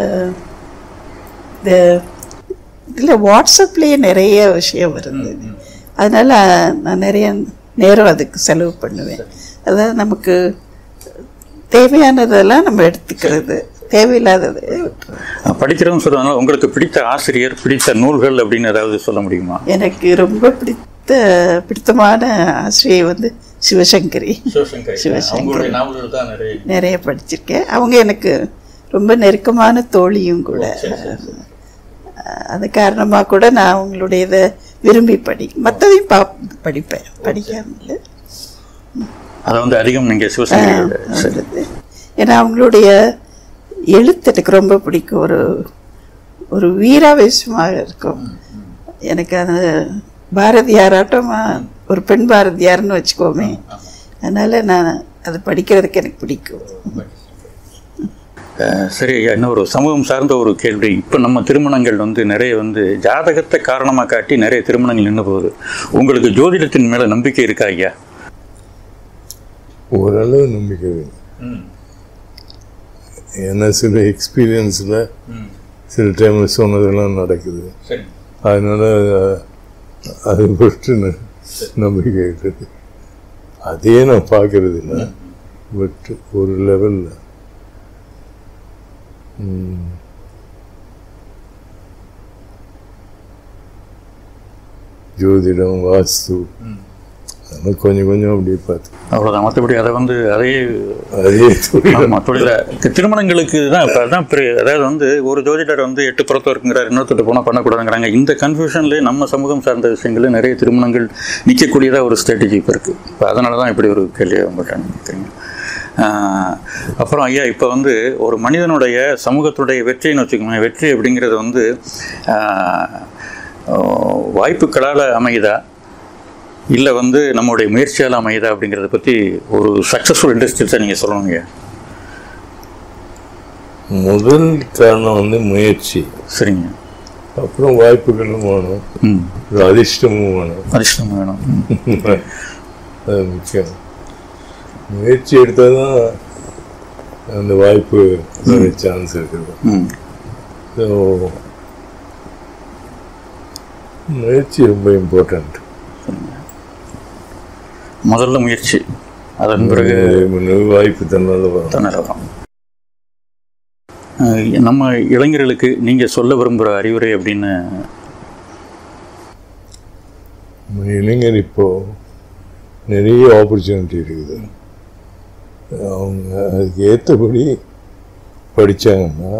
Speaker 5: இந்த இதில் வாட்ஸ்அப்லேயே நிறைய விஷயம் வருது அதனால நான் நிறைய நேரம் அதுக்கு செலவு பண்ணுவேன் அதாவது நமக்கு தேவையானதெல்லாம் நம்ம எடுத்துக்கிறது தேவையில்லாததை விட்டுறது.
Speaker 4: படிக்கிறோம்னு சொல்றதுனால உங்களுக்கு பிடித்த ஆசிரியர் பிடித்த நூல்கள் அப்படின்னு ஏதாவது சொல்ல முடியுமா
Speaker 5: எனக்கு ரொம்ப பிடித்த பிடித்தமான ஆசிரியை வந்து சிவசங்கரி சிவசங்கரி.
Speaker 4: அவங்களுடைய நாவல்கள் தான் நிறைய
Speaker 5: நிறைய படிச்சிருக்கேன் அவங்க எனக்கு ரொம்ப நெருக்கமான தோழியும் கூட அஹ், அது காரணமாக கூட நான் அவங்களுடைய இதை விரும்பி படி மற்றதையும் பா படிப்பேன் படிக்காமல் இல்லை.
Speaker 4: அதை வந்து அதிகம் நீங்க சிவசங்கரி சரி
Speaker 5: சொல்றது. ஏன்னா அவங்களுடைய எழுத்து எனக்கு ரொம்ப பிடிக்கும் ஒரு ஒரு வீராவேசமாக இருக்கும் எனக்கு அந்த பாரதியாராட்டம் ஒரு பெண் பாரதியார்னு வச்சுக்கோமே அதனால நான் அது படிக்கிறதுக்கு எனக்கு பிடிக்கும்
Speaker 4: அஹ் சரி ஐயா இன்னும் ஒரு சமூகம் சார்ந்த ஒரு கேள்வி இப்போ நம்ம திருமணங்கள் வந்து நிறைய வந்து ஜாதகத்தை காரணமாக காட்டி நிறைய திருமணங்கள் நின்று போகுது உங்களுக்கு ஜோதிடத்தின் மேல நம்பிக்கை இருக்கா ஐயா
Speaker 3: ஓரளவு நம்பிக்கை வேணும் ஏன்னா சில எக்ஸ்பீரியன்ஸில் சில டைம் சொன்னதெல்லாம் நடக்குது
Speaker 4: சரி
Speaker 3: அதனால அஹ், அது பற்றி ந- நம்பிக்கை இருக்குது அதையே நான் பார்க்கறது இல்லை பட் ஒரு லெவலில் ஜோதிடம் வாஸ்து அதெல்லாம் கொஞ்சம் கொஞ்சம் அப்படியே பார்த்து
Speaker 4: அவ்வளோதான் மற்றபடி அதை வந்து அதே
Speaker 3: அதே தொழில்
Speaker 4: ஆமாம் தொழில திருமணங்களுக்கு தான் இப்போ அதான் பெரிய அதாவது வந்து ஒரு ஜோதிடர் வந்து எட்டு புறத்து இருக்குங்கிறார் இன்னொருத்தட்டு போனால் பண்ணக்கூடாதுங்கிறாங்க இந்த கன்ஃபியூஷன்லேயே நம்ம சமூகம் சார்ந்த விஷயங்கள் நிறைய திருமணங்கள் நிற்கக்கூடியதாக ஒரு ஸ்ட்ராட்டஜி இப்போ இருக்குது இப்போ அதனால தான் இப்படி ஒரு கேள்வியை உங்கள்கிட்ட நினைக்கிறீங்க அப்புறம் ஐயா இப்போ வந்து ஒரு மனிதனுடைய சமூகத்துடைய வெற்றின்னு வச்சுக்கோங்க வெற்றி அப்படிங்கிறது வந்து ஆஹ், ஆஹ், வாய்ப்புகளால் அமையுதா இல்லை வந்து நம்மளுடைய முயற்சியால் அமையுதா அப்படிங்கிறத பற்றி ஒரு சக்ஸஸ்ஃபுல் இண்டஸ்ட்ரீஸை நீங்கள் சொல்லணுங்க
Speaker 3: முதல் காரணம் வந்து முயற்சி
Speaker 4: சரிங்க
Speaker 3: அப்புறம் வாய்ப்புகளும் வேணும்
Speaker 4: ம்
Speaker 3: ஒரு அதிர்ஷ்டமும் வேணும்
Speaker 4: அதிர்ஷ்டம் வேணும் ம்.
Speaker 3: அது முக்கியம் முயற்சி எடுத்தால் தான் அந்த வாய்ப்பு வர சான்ஸ் இருக்குது
Speaker 4: ம்
Speaker 3: ஸோ முயற்சி ரொம்ப இம்பார்ட்டண்ட்
Speaker 4: முதல்ல முயற்சி அதன் பிறகு
Speaker 3: வாய்ப்பு தன்னால வரும்
Speaker 4: தன்னலம் நம்ம இளைஞர்களுக்கு நீங்கள் சொல்ல விரும்புகிற அறிவுரை அப்படின்னு
Speaker 3: நம்ம இளைஞர் இப்போ நிறைய ஆப்பர்ச்சுனிட்டி இருக்குது அவங்க அதுக்கு ஏற்றபடி படித்தாங்கன்னா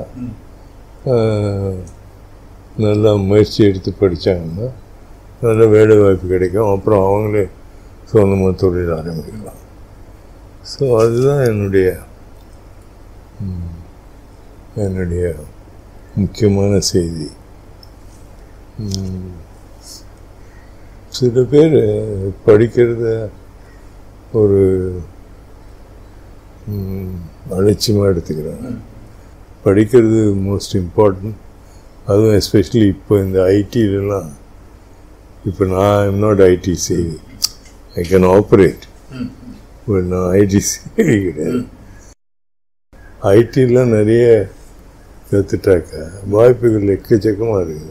Speaker 3: நல்லா முயற்சி எடுத்து படித்தாங்கன்னா நல்ல வேலை வாய்ப்பு கிடைக்கும் அப்புறம் அவங்களே சொந்தமாக தொழில் ஆரம்பிக்கலாம் ஸோ அதுதான் என்னுடைய ம், என்னுடைய முக்கியமான செய்தி ம், சில பேர் படிக்கிறத ஒரு ம், அலட்சியமா எடுத்துக்கிறாங்க படிக்கிறது மோஸ்ட் இம்பார்ட்டன்ட் அதுவும் எஸ்பெஷலி இப்போ இந்த ஐடிலலாம் இப்போ நான் am not IT savvy I can operate but நான் ஐடி சேவி கிடையாது ஐடிலாம் நிறைய கற்றுட்டாக்க வாய்ப்புகள் எக்கச்சக்கமாக இருக்குது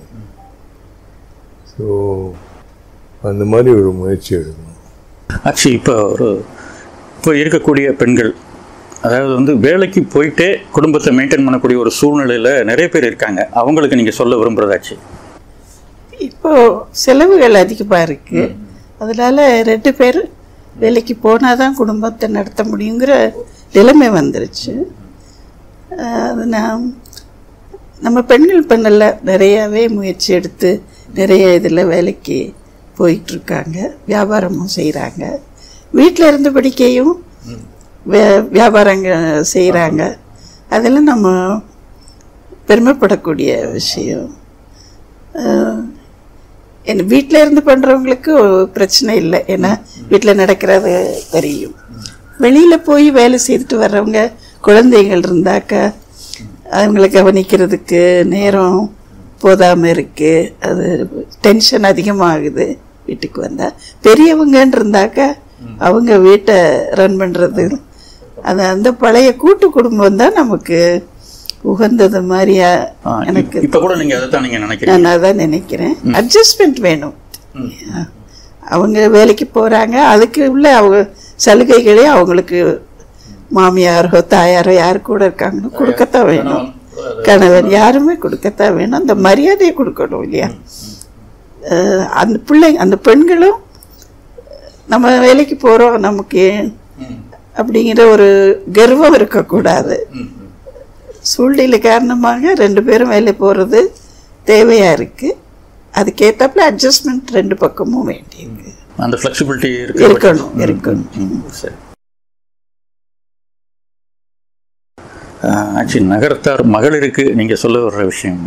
Speaker 3: ஸோ அந்த மாதிரி ஒரு முயற்சி எடுக்கணும்
Speaker 4: ஆக்சுவலி இப்போ ஒரு இப்போ இருக்கக்கூடிய பெண்கள் அதாவது வந்து வேலைக்கு போயிட்டே குடும்பத்தை மெயின்டைன் பண்ணக்கூடிய ஒரு சூழ்நிலையில் நிறைய பேர் இருக்காங்க அவங்களுக்கு நீங்கள் சொல்ல விரும்புகிறதாச்சு
Speaker 5: இப்போ செலவுகள் அதிகமாக இருக்கு அதனால ரெண்டு பேர் வேலைக்கு போனால் தான் குடும்பத்தை நடத்த முடியுங்கிற நிலைமை வந்துருச்சு அஹ் அது நான் நம்ம பெண்கள் இப்போ நல்லா நிறையாவே முயற்சி எடுத்து நிறைய இதில் வேலைக்கு போயிட்டுருக்காங்க வியாபாரமும் செய்கிறாங்க வீட்டில் இருந்து படிக்கையும் வே வியாபாரங்க செய்கிறாங்க அதெல்லாம் நம்ம பெருமைப்படக்கூடிய விஷயம் அஹ் என்ன வீட்டில் இருந்து பண்ணுறவங்களுக்கு பிரச்சனை இல்லை ஏன்னா வீட்டில் நடக்கிறது தெரியும் வெளியில் போய் வேலை செய்துட்டு வர்றவங்க குழந்தைகள் இருந்தாக்கா அவங்கள கவனிக்கிறதுக்கு நேரம் போதாமல் இருக்கு அது டென்ஷன் அதிகமாகுது வீட்டுக்கு வந்தால் பெரியவங்கன்னு இருந்தாக்கா அவங்க வீட்டை ரன் பண்ணுறது அது அந்த பழைய கூட்டு குடும்பம் தான் நமக்கு உகந்தது மாதிரியா எனக்கு
Speaker 4: இப்போ கூட நீங்கள் அதை தான் நீங்கள் நினைக்கிறீங்க
Speaker 5: நான் அதான் நினைக்கிறேன் அட்ஜஸ்ட்மெண்ட் வேணும் அவங்க வேலைக்கு போறாங்க அதுக்கு உள்ள அவங்க சலுகைகளே அவங்களுக்கு மாமியாரோ தாயாரோ யார் கூட இருக்காங்களோ கொடுக்கத்தான் வேணும் கணவன் யாருமே கொடுக்கத்தான் வேணும் அந்த மரியாதையை கொடுக்கணும் இல்லையா அஹ் அந்த பிள்ளை அந்த பெண்களும் நம்ம வேலைக்கு போறோம் நமக்கு அப்படிங்கிற ஒரு கர்வம் இருக்கக்கூடாது சூழ்நிலை காரணமாக ரெண்டு பேரும் வேலை போகிறது தேவையாக இருக்குது அதுக்கேற்றாப்புல அட்ஜஸ்ட்மெண்ட் ரெண்டு பக்கமும் வேண்டியிருக்கு
Speaker 4: அந்த ஃப்ளெக்சிபிலிட்டி இருக்கு
Speaker 5: இருக்கணும் இருக்கணும்
Speaker 4: சரி ஆக்சுவலி நகரத்தார் மகளிருக்கு நீங்க சொல்ல வர்ற விஷயம்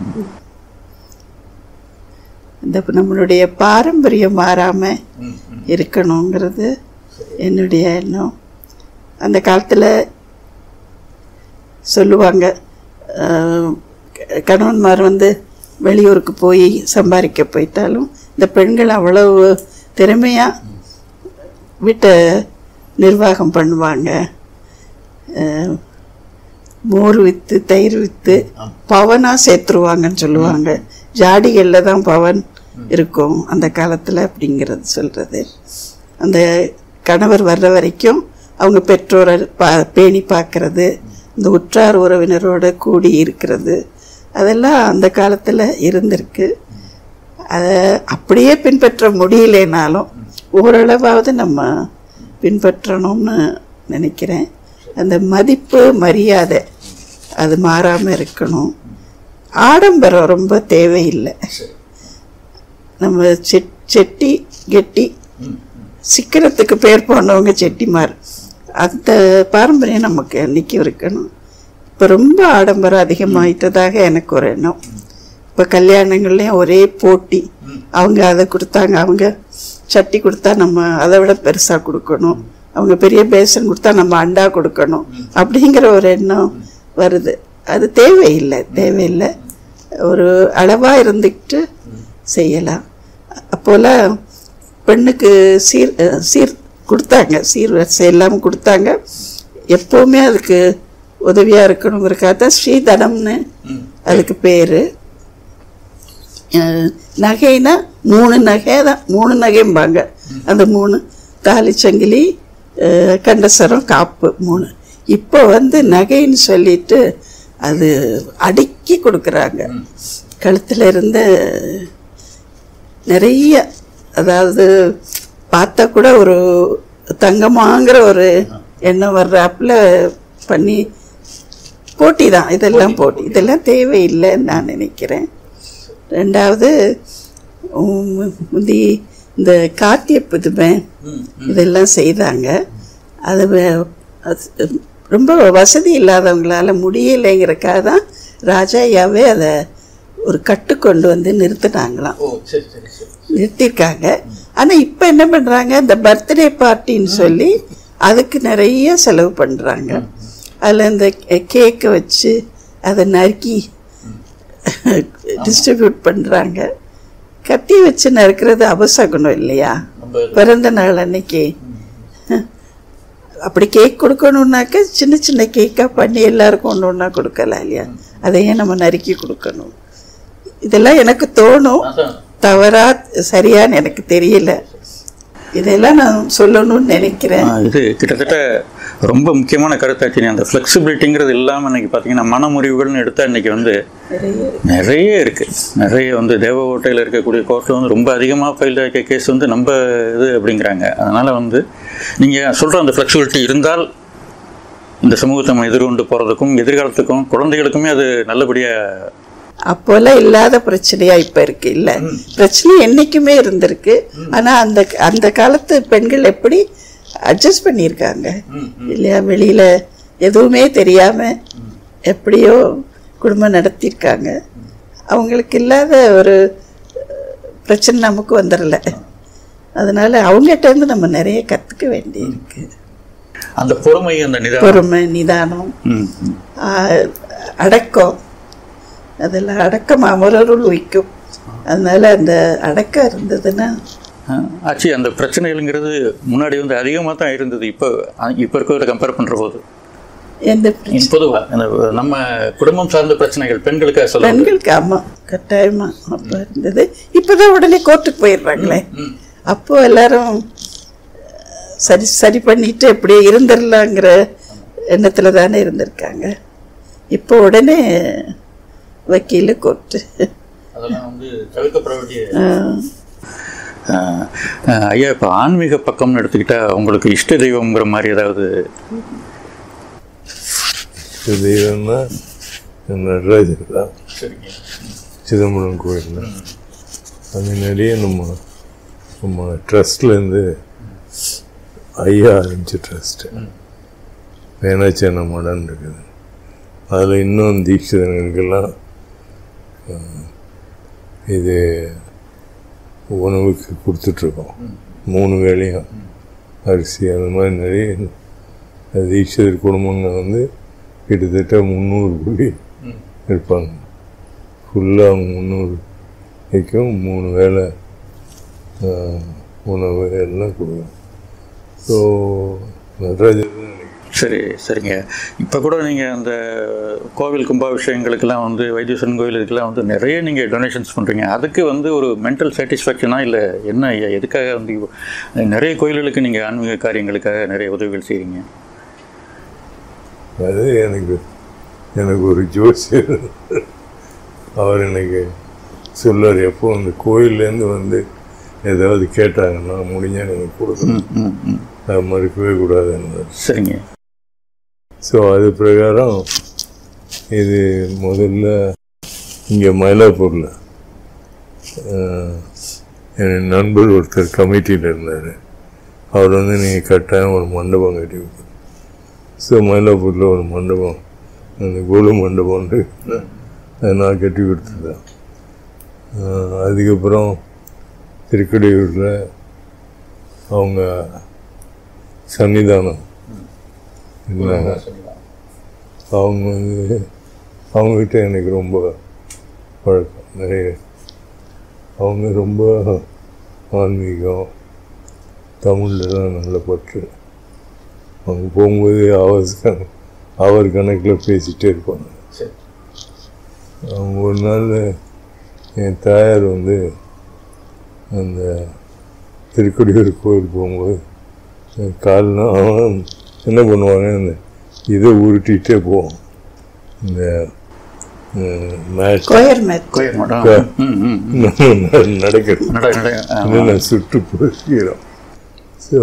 Speaker 5: இந்த நம்மளுடைய பாரம்பரியம் மாறாமல் இருக்கணுங்கிறது என்னுடைய எண்ணம் அந்த காலத்தில் சொல்லுவாங்க ஆஹ், க- கணவன்மார் வந்து வெளியூருக்கு போய் சம்பாதிக்க போயிட்டாலும் இந்த பெண்கள் அவ்வளவு திறமையாக வீட்டை நிர்வாகம் பண்ணுவாங்க ஆஹ், மோர் வித்து தயிர் வித்து பவனா சேர்த்துருவாங்கன்னு சொல்லுவாங்க ஜாடிகளில் தான் பவன் இருக்கும் அந்த காலத்தில் அப்படிங்கிறது சொல்கிறது அந்த கணவர் வர்ற வரைக்கும் அவங்க பெற்றோரை பா பேணி பார்க்கறது இந்த உற்றார் உறவினரோட கூடி இருக்கிறது அதெல்லாம் அந்த காலத்தில் இருந்திருக்கு அதை அப்படியே பின்பற்ற முடியலைனாலும் ஓரளவாவது நம்ம பின்பற்றணும்னு நினைக்கிறேன் அந்த மதிப்பு மரியாதை அது மாறாமல் இருக்கணும் ஆடம்பரம் ரொம்ப தேவையில்லை நம்ம செட் செட்டி கெட்டி சிக்கனத்துக்கு பேர் போனவங்க செட்டிமார் அந்த பாரம்பரியம் நமக்கு அன்றைக்கும் இருக்கணும் இப்போ ரொம்ப ஆடம்பரம் அதிகமாயிட்டதாக எனக்கு ஒரு எண்ணம் இப்போ கல்யாணங்கள்லேயும் ஒரே போட்டி அவங்க அதை கொடுத்தாங்க அவங்க சட்டி கொடுத்தா நம்ம அதை விட பெருசாக கொடுக்கணும் அவங்க பெரிய பேசன் கொடுத்தா நம்ம அண்டா கொடுக்கணும் அப்படிங்கிற ஒரு எண்ணம் வருது அது தேவையில்லை தேவையில்லை ஒரு அளவாக இருந்துக்கிட்டு செய்யலாம் அப்போல்லாம் பெண்ணுக்கு சீர் அஹ், சீர் கொடுத்தாங்க சீர் வரிசை எல்லாம் கொடுத்தாங்க எப்போவுமே அதுக்கு உதவியாக இருக்கணுங்கிறக்காக தான் ஸ்ரீதனம்னு அதுக்கு பேர் நகைனா மூணு நகை தான் மூணு நகைம்பாங்க அந்த மூணு தாலி சங்கிலி அஹ், கண்டசரம் காப்பு மூணு இப்போ வந்து நகைன்னு சொல்லிட்டு அது அடுக்கி கொடுக்குறாங்க கழுத்தில் இருந்து நிறைய அதாவது பார்த்தா கூட ஒரு தங்கமாங்கிற ஒரு எண்ணம் வர்றாப்புல பண்ணி போட்டி தான் இதெல்லாம் போட்டி இதெல்லாம் தேவையில்லைன்னு நான் நினைக்கிறேன் ரெண்டாவது உம், முந்தி இந்த காத்திய புதுமை இதெல்லாம் செய்தாங்க அது வே- அது ரொம்ப வசதி இல்லாதவங்களால முடியலைங்கிறக்காக தான் ராஜாயாவே அதை ஒரு கட்டு கொண்டு வந்து நிறுத்தினாங்களாம் நிறுத்தியிருக்காங்க ஆனால் இப்போ என்ன பண்ணுறாங்க இந்த பர்த்டே பார்ட்டின்னு சொல்லி அதுக்கு நிறைய செலவு பண்ணுறாங்க அதில் இந்த கேக்கை வச்சு அதை நறுக்கி டிஸ்ட்ரிபியூட் பண்ணுறாங்க கத்தி வச்சு நறுக்கிறது அபசகுணம் இல்லையா பிறந்த நாள் அன்னைக்கு அப்படி கேக் கொடுக்கணுன்னாக்க சின்ன சின்ன கேக்காக பண்ணி எல்லாருக்கும் ஒன்று ஒன்றா கொடுக்கலாம் இல்லையா அதையே நம்ம நறுக்கி கொடுக்கணும் இதெல்லாம் எனக்கு தோணும் தவறா சரியான்னு எனக்கு தெரியல இதெல்லாம் நான் சொல்லணும்னு நினைக்கிறேன்
Speaker 4: ஆ, இது கிட்டத்தட்ட ரொம்ப முக்கியமான கருத்தாச்சு அந்த ஃப்ளெக்சிபிலிட்டிங்கிறது இல்லாமல் இன்னைக்கு பார்த்தீங்கன்னா மனமுறிவுகள்னு எடுத்தால் இன்னைக்கு வந்து நிறைய இருக்கு நிறைய வந்து தேவ ஓட்டையில் இருக்கக்கூடிய கோர்ட்டில் வந்து ரொம்ப அதிகமாக ஃபைல் ஆகிய கேஸ் வந்து நம்ம இது அப்படிங்கிறாங்க அதனால வந்து நீங்கள் சொல்கிற அந்த ஃப்ளெக்சிபிலிட்டி இருந்தால் இந்த சமூகத்தை நம்ம எதிர்கொண்டு போகிறதுக்கும் எதிர்காலத்துக்கும் குழந்தைகளுக்குமே அது நல்லபடியாக
Speaker 5: அப்போல்லாம் இல்லாத பிரச்சனையா இப்ப இருக்கு இல்ல பிரச்சனை என்னைக்குமே இருந்திருக்கு ஆனா அந்த அந்த காலத்து பெண்கள் எப்படி அட்ஜஸ்ட் பண்ணியிருக்காங்க இல்லையா வெளியில எதுவுமே தெரியாம எப்படியோ குடும்பம் நடத்தியிருக்காங்க அவங்களுக்கு இல்லாத ஒரு அஹ், பிரச்சனை நமக்கு வந்துடல அதனால அவங்ககிட்ட இருந்து நம்ம நிறைய கத்துக்க வேண்டியிருக்கு
Speaker 4: அந்த பொறுமை அந்த நிதானம்
Speaker 5: பொறுமை நிதானம்
Speaker 4: ம், ம்.
Speaker 5: ஆஹ், அடக்கம் அதெல்லாம் அடக்கம் அமரருள் வைக்கும் அதனால அந்த அடக்கம் இருந்ததுன்னா
Speaker 4: ஆ, ஆச்சு அந்த பிரச்சனைகள்ங்கிறது முன்னாடி வந்து அதிகமாக தான் இருந்தது இப்போ இப்போ இருக்கிறத கம்பேர் பண்ணுற போது
Speaker 5: எந்த பிரச்சனை
Speaker 4: பொதுவாக நம்ம குடும்பம் சார்ந்த பிரச்சனைகள் பெண்களுக்காக சொல்ல
Speaker 5: பெண்களுக்கு ஆமா கட்டாயமா அப்ப இருந்தது இப்பதான் உடனே கோர்ட்டுக்கு போயிடுறாங்களே அப்போ எல்லாரும் அஹ், சரி சரி பண்ணிட்டு எப்படியே இருந்துடலாங்கிற எண்ணத்துல தானே இருந்திருக்காங்க இப்போ உடனே வக்கீல் கோர்ட்டு
Speaker 4: அதெல்லாம் வந்து தவிர்க்கப்பட வேண்டிய
Speaker 5: ஆஹ்,
Speaker 4: ஆஹ், ஆஹ், ஐயா இப்போ ஆன்மீக பக்கம்னு எடுத்துக்கிட்டா உங்களுக்கு இஷ்ட தெய்வம்ங்கிற மாதிரி ஏதாவது
Speaker 3: தெய்வம்னா நடராஜர் தான்
Speaker 4: சரிங்க
Speaker 3: சிதம்பரம் கோயில் அது நிறைய நம்ம நம்ம ட்ரஸ்ட்லேருந்து ஐயா ஆரம்பிச்ச ட்ரஸ்ட்டு வேணாச்சேன மடன் இருக்குது அதில் இன்னும் தீட்சிதர்களுக்கெல்லாம் அஹ், இது உணவுக்கு கொடுத்துட்ருக்கோம் மூணு வேளையும் அரிசி அந்த மாதிரி நிறைய தீட்சிதர் குடும்பங்கள் வந்து கிட்டத்தட்ட முந்நூறு கோடி இருப்பாங்க ஃபுல்லாக முந்நூறு வரைக்கும் மூணு வேளை ஆஹ், உணவு எல்லாம் கொடுக்கும் ஸோ நடராஜர் தான் எனக்கு
Speaker 4: சரி சரிங்க இப்போ கூட நீங்கள் அந்த கோவில் கும்பாபிஷேகங்களுக்கெல்லாம் வந்து வைத்தீஸ்வரன் கோவில் இதுக்கெல்லாம் வந்து நிறைய நீங்கள் டொனேஷன்ஸ் பண்ணுறீங்க அதுக்கு வந்து ஒரு மென்டல் சாட்டிஸ்ஃபேக்ஷனா இல்லை என்ன ஐயா எதுக்காக வந்து இவ்வ- நிறைய கோயில்களுக்கு நீங்கள் ஆன்மீக காரியங்களுக்காக நிறைய உதவிகள் செய்கிறீங்க
Speaker 3: அது எனக்கு எனக்கு ஒரு ஜோசியர் அவர் எனக்கு சொல்லார் எப்போ அந்த கோயில்லேருந்து வந்து ஏதாவது கேட்டாங்கன்னா முடிஞ்சா நீங்கள் கொடுக்கணும்
Speaker 4: ம் ம்
Speaker 3: அதை மறுக்கவே கூடாதுன்னு
Speaker 4: சரிங்க
Speaker 3: ஸோ அது பிரகாரம் இது முதல்ல இங்கே மயிலாப்பூரில் என் நண்பர் ஒருத்தர் கமிட்டியில் இருந்தார் அவர் வந்து நீங்கள் கட்டாயம் ஒரு மண்டபம் கட்டி கொடுக்கணும் ஸோ மயிலாப்பூரில் ஒரு மண்டபம் அந்த கோலு மண்டபம்னு அதை நான் கட்டி கொடுத்துருந்தேன் ஆஹ் அதுக்கப்புறம் திருக்கடையூரில் அவங்க சன்னிதானம் இருந்தாங்க அவங்க வந்து அவங்ககிட்ட எனக்கு ரொம்ப பழக்கம் நிறைய அவங்க ரொம்ப ஆன்மீகம் தமிழில் தான் நல்ல பற்று அவங்க போகும்போது அவர் கண- அவர் கணக்கில் பேசிகிட்டே இருப்பாங்க
Speaker 4: சரி
Speaker 3: அவங்க ஒரு நாள் என் தாயார் வந்து அந்த திருக்கடியூர் கோயில் போகும்போது கால்னா அவன் என்ன பண்ணுவாங்க இந்த இதை உருட்டிகிட்டே போவோம் இந்த மேட்
Speaker 5: கொயர் மேத்
Speaker 4: கோயில் மட்டும்
Speaker 3: கோ-
Speaker 4: ம் ம்
Speaker 3: நடக்கிறது
Speaker 4: நட நட ஆ,
Speaker 3: வந்து நான் சுட்டு போகிறோம் ஸோ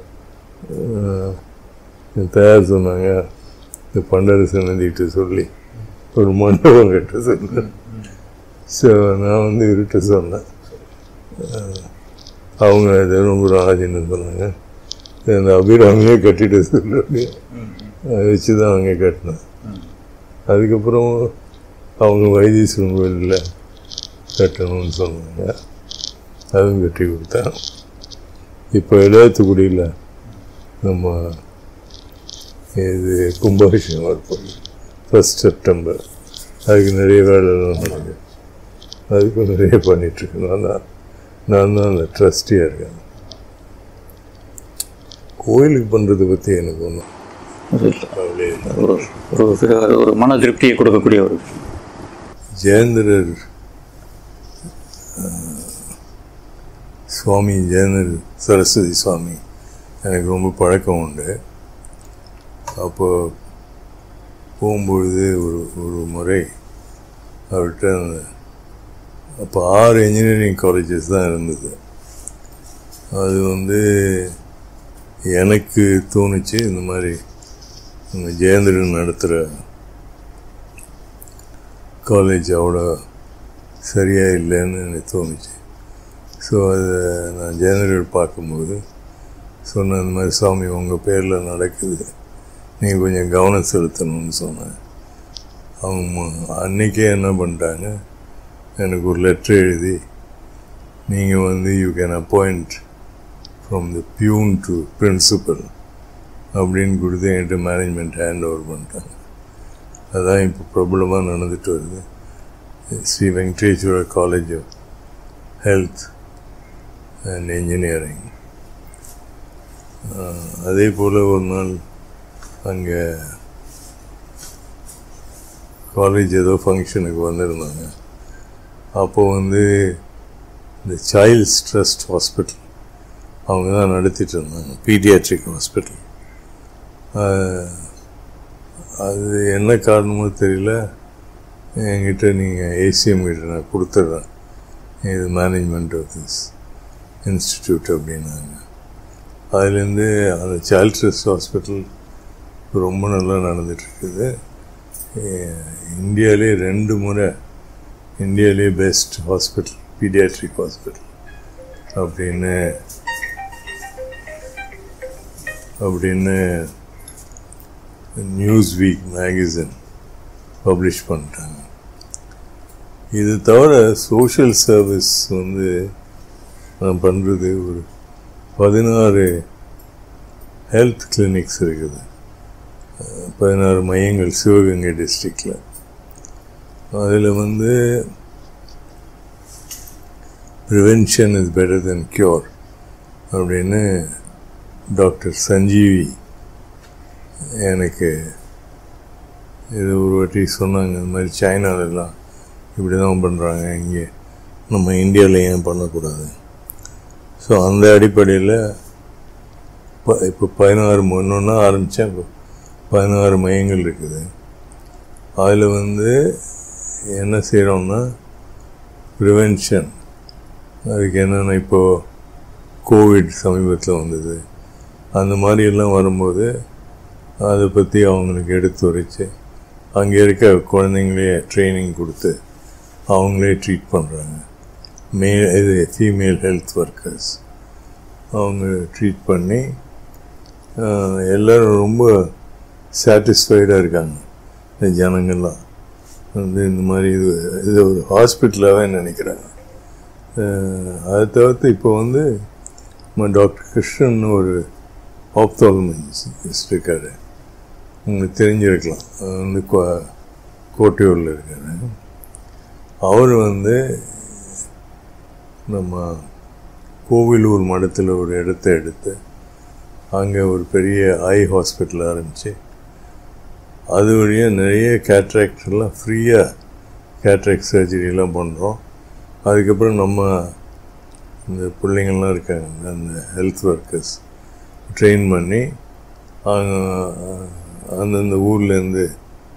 Speaker 3: என் தயார் சொன்னாங்க இந்த பண்டர சன்னதிகிட்ட சொல்லி ஒரு மண்டபம் கட்ட சொன்னேன் ஸோ நான் வந்து இருட்ட சொன்னேன் அஹ், அவங்க அதை ரொம்ப ராஜின்னு சொன்னாங்க அந்த அபிராமியே கட்டிட்டு சொல்லி அதை வச்சு தான் அவங்க கட்டினேன் அதுக்கப்புறம் அவங்க வைத்தீஸ்வரன் கோயிலில் கட்டணும்னு சொன்னாங்க அதுவும் கட்டி கொடுத்தேன் இப்போ இளையத்துக்குடியில் நம்ம இது கும்பாபிஷேகம் இருப்போம் ஃபஸ்ட் செப்டம்பர் அதுக்கு நிறைய வேலைலாம் நடக்குது அதுக்கும் நிறைய பண்ணிகிட்ருக்கேன் நான் தான் நான் தான் அந்த ட்ரஸ்டியாக இருக்கேன் கோயிலுக்கு பண்ணுறதை பற்றி எனக்கு ஒன்றும்
Speaker 4: அது இல்ல.
Speaker 3: கவலையே இல்லை
Speaker 4: ஒரு ஒரு சிறு- ஒரு மன திருப்தியை கொடுக்கக்கூடிய ஒரு
Speaker 3: ஜெயந்திரர் அஹ், சுவாமி ஜெயந்திர சரஸ்வதி சுவாமி எனக்கு ரொம்ப பழக்கம் உண்டு அப்போ போகும்பொழுது ஒரு ஒரு முறை அவர்கிட்ட அந்த அப்போ ஆறு இன்ஜினியரிங் காலேஜஸ் தான் இருந்தது அது வந்து எனக்கு தோணுச்சு இந்த மாதிரி இந்த ஜெயந்திரன் நடத்துகிற காலேஜ் அவ்வளோ சரியாக இல்லைன்னு எனக்கு தோணுச்சு ஸோ அதை நான் ஜெனரல் பார்க்கும்போது சொன்னேன் இந்த மாதிரி சாமி உங்கள் பேரில் நடக்குது நீங்கள் கொஞ்சம் கவனம் செலுத்தணும்னு சொன்னேன் அவங்க மு- அன்னைக்கே என்ன பண்ணிட்டாங்க எனக்கு ஒரு லெட்டர் எழுதி நீங்கள் வந்து you can appoint from the peon to principal அப்படின்னு கொடுத்து என்கிட்ட மேனேஜ்மெண்ட் ஹேண்ட் ஓவர் பண்ணிட்டாங்க அதான் இப்போ பிரபலமாக நடந்துட்டு வருது Sri Venkateswara college of health and engineering அதே போல் ஒரு நாள் அங்கே காலேஜ் ஏதோ ஃபங்க்ஷனுக்கு வந்திருந்தாங்க அப்போ வந்து இந்த சைல்ட்ஸ் ட்ரஸ்ட் ஹாஸ்பிட்டல் அவங்க தான் நடத்திட்டு இருந்தாங்க பீடியாட்ரிக் ஹாஸ்பிட்டல் அது என்ன காரணமோ தெரியல என்கிட்ட நீங்கள் ஏசிஎம் கிட்ட நான் கொடுத்துட்றேன் இது மேனேஜ்மெண்ட் ஆஃப் திஸ் இன்ஸ்டிடியூட் அப்படின்னாங்க அதுலேருந்து அந்த சைல்ட் ட்ரஸ்ட் ஹாஸ்பிட்டல் ரொம்ப நல்லா நடந்துட்டுருக்குது இந்தியாவிலே ரெண்டு முறை இந்தியாவிலே பெஸ்ட் ஹாஸ்பிட்டல் பீடியாட்ரிக் ஹாஸ்பிட்டல் அப்படின்னு அப்படின்னு நியூஸ் வீக் மேகசின் பப்ளிஷ் பண்ணிட்டாங்க இது தவிர சோஷியல் சர்வீஸ் வந்து நான் பண்ணுறது ஒரு பதினாறு ஹெல்த் கிளினிக்ஸ் இருக்குது அஹ் பதினாறு மையங்கள் சிவகங்கை டிஸ்ட்ரிக்டில் அதில் வந்து prevention is better than cure அப்படின்னு டாக்டர் சஞ்சீவி எனக்கு இது ஒரு வாட்டி சொன்னாங்க இந்த மாதிரி சைனாலெல்லாம் இப்படி தான் பண்ணுறாங்க இங்கே நம்ம இந்தியாவில் ஏன் பண்ணக்கூடாது ஸோ அந்த அடிப்படையில் இப்போ இப்போ பதினாறு ஒன்றொன்னா ஆரம்பித்தேன் இப்போ பதினாறு மையங்கள் இருக்குது அதில் வந்து என்ன செய்கிறோம்னா ப்ரிவென்ஷன் அதுக்கு என்னென்னா இப்போது கோவிட் சமீபத்தில் வந்தது அந்த மாதிரி எல்லாம் வரும்போது அதை பற்றி அவங்களுக்கு எடுத்து உரைச்சு அங்கே இருக்க குழந்தைங்களே ட்ரைனிங் கொடுத்து அவங்களே ட்ரீட் பண்ணுறாங்க மே இது ஃபீமேல் ஹெல்த் ஒர்க்கர்ஸ் அவங்க ட்ரீட் பண்ணி ஆஹ், எல்லாரும் ரொம்ப சாட்டிஸ்ஃபைடாக இருக்காங்க இந்த ஜனங்கள்லாம் வந்து இந்த மாதிரி இது இது ஒரு ஹாஸ்பிட்டலாகவே நினைக்கிறாங்க ஆஹ், அதை தவிர்த்து இப்போ வந்து நம்ம டாக்டர் கிருஷ்ணன் ஒரு ஆப்தாலமிஸ்ட் இருக்காரு உங்களுக்கு தெரிஞ்சிருக்கலாம் அவர் வந்து கோ- கோட்டையூரில் இருக்காரு அவர் வந்து நம்ம கோவிலூர் மடத்தில் ஒரு இடத்த எடுத்து அங்கே ஒரு பெரிய ஐ ஹாஸ்பிட்டல் ஆரம்பித்து அது வழியாக நிறைய கேட்ராக்டெல்லாம் ஃப்ரீயாக கேட்ராக்ட் சர்ஜரிலாம் பண்ணுறோம் அதுக்கப்புறம் நம்ம இந்த பிள்ளைங்கள்லாம் இருக்காங்க அந்த ஹெல்த் ஒர்க்கர்ஸ் ட்ரெயின் பண்ணி அவங்க அந்தந்த ஊர்லேருந்து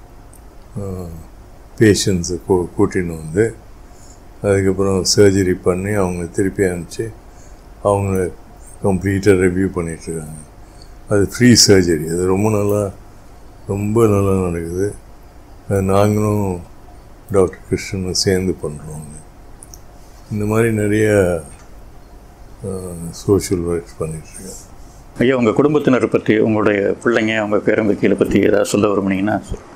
Speaker 3: பேஷண்ட்ஸை கூ கூட்டின்னு வந்து அதுக்கப்புறம் சர்ஜரி பண்ணி அவங்க திருப்பி அனுப்பிச்சு அவங்க கம்ப்ளீட்டாக ரிவ்யூ பண்ணிகிட்ருக்காங்க அது ஃப்ரீ சர்ஜரி அது ரொம்ப நல்லா ரொம்ப நல்லா நடக்குது அது நாங்களும் டாக்டர் கிருஷ்ணனும் சேர்ந்து பண்ணுறோம் இந்த மாதிரி நிறைய சோஷியல் ஒர்க்ஸ் பண்ணிகிட்ருக்கேன்
Speaker 4: ஐயா உங்கள் குடும்பத்தினர் பற்றி உங்களுடைய பிள்ளைங்க அவங்க பேரம்பத்திகளை பற்றி ஏதாவது சொல்ல விரும்புனீங்கன்னா சொல்லுங்க.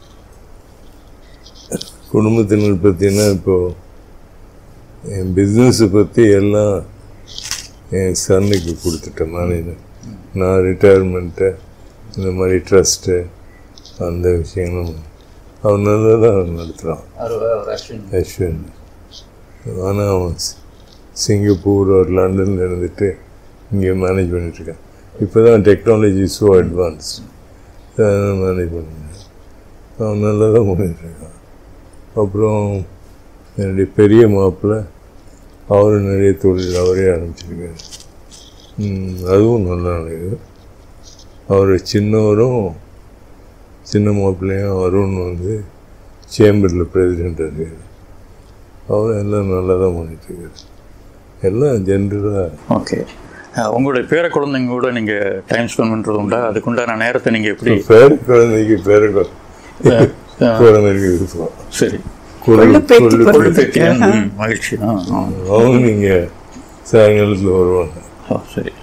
Speaker 3: குடும்பத்தினர் பற்றினா இப்போது என் பிஸ்னஸை பற்றி எல்லாம் என் சன்னுக்கு கொடுத்துட்டேன் மேனேஜர் நான் ரிட்டையர்மெண்ட்டு இந்த மாதிரி ட்ரஸ்ட்டு அந்த விஷயங்களும் அவன் நல்லா தான் நடத்துகிறான் அஸ்வின் ஆனால் அவன் சி- சிங்கப்பூர் ஒரு லண்டனில் இருந்துட்டு இங்கே மேனேஜ் பண்ணிட்டுருக்கான் இப்போ தான் டெக்னாலஜி ஸோ அட்வான்ஸ் மேனேஜ் பண்ணிருக்கேன் அவன் நல்லா தான் பண்ணிட்டுருக்கான் அப்புறம் என்னுடைய பெரிய மாப்பிள்ளை அவரும் நிறைய தொழில் அவரே ஆரம்பிச்சிருக்காரு ம், அதுவும் நல்லா நடக்குது அவர் சின்னவரும் சின்ன மாப்பிள்ளையும் அருண் வந்து சேம்பரில் பிரசிடெண்ட்டாக இருக்காரு அவரும் எல்லாம் நல்லா தான் பண்ணிட்டுருக்காரு எல்லாம் ஜென்ரலாக
Speaker 4: ஓகே அஹ், உங்களுடைய பேர குழந்தைங்களோட நீங்கள் டைம் ஸ்பெண்ட் பண்ணுறது உண்டா அதுக்குண்டான நேரத்தை நீங்கள் எப்படி
Speaker 3: பேர குழந்தைக்கு பேர குழந்தை குழந்தைக்கு விருப்பம்
Speaker 4: சரி
Speaker 5: கொள்ளு பேத்தி
Speaker 3: கொள்ளு
Speaker 5: பிறந்தது.
Speaker 4: கொழுப்பேத்தி ம், மகிழ்ச்சி ஆ ஆ.
Speaker 3: அவங்க நீங்கள் சாயங்காலத்தில் வருவாங்க
Speaker 4: ஓ சரி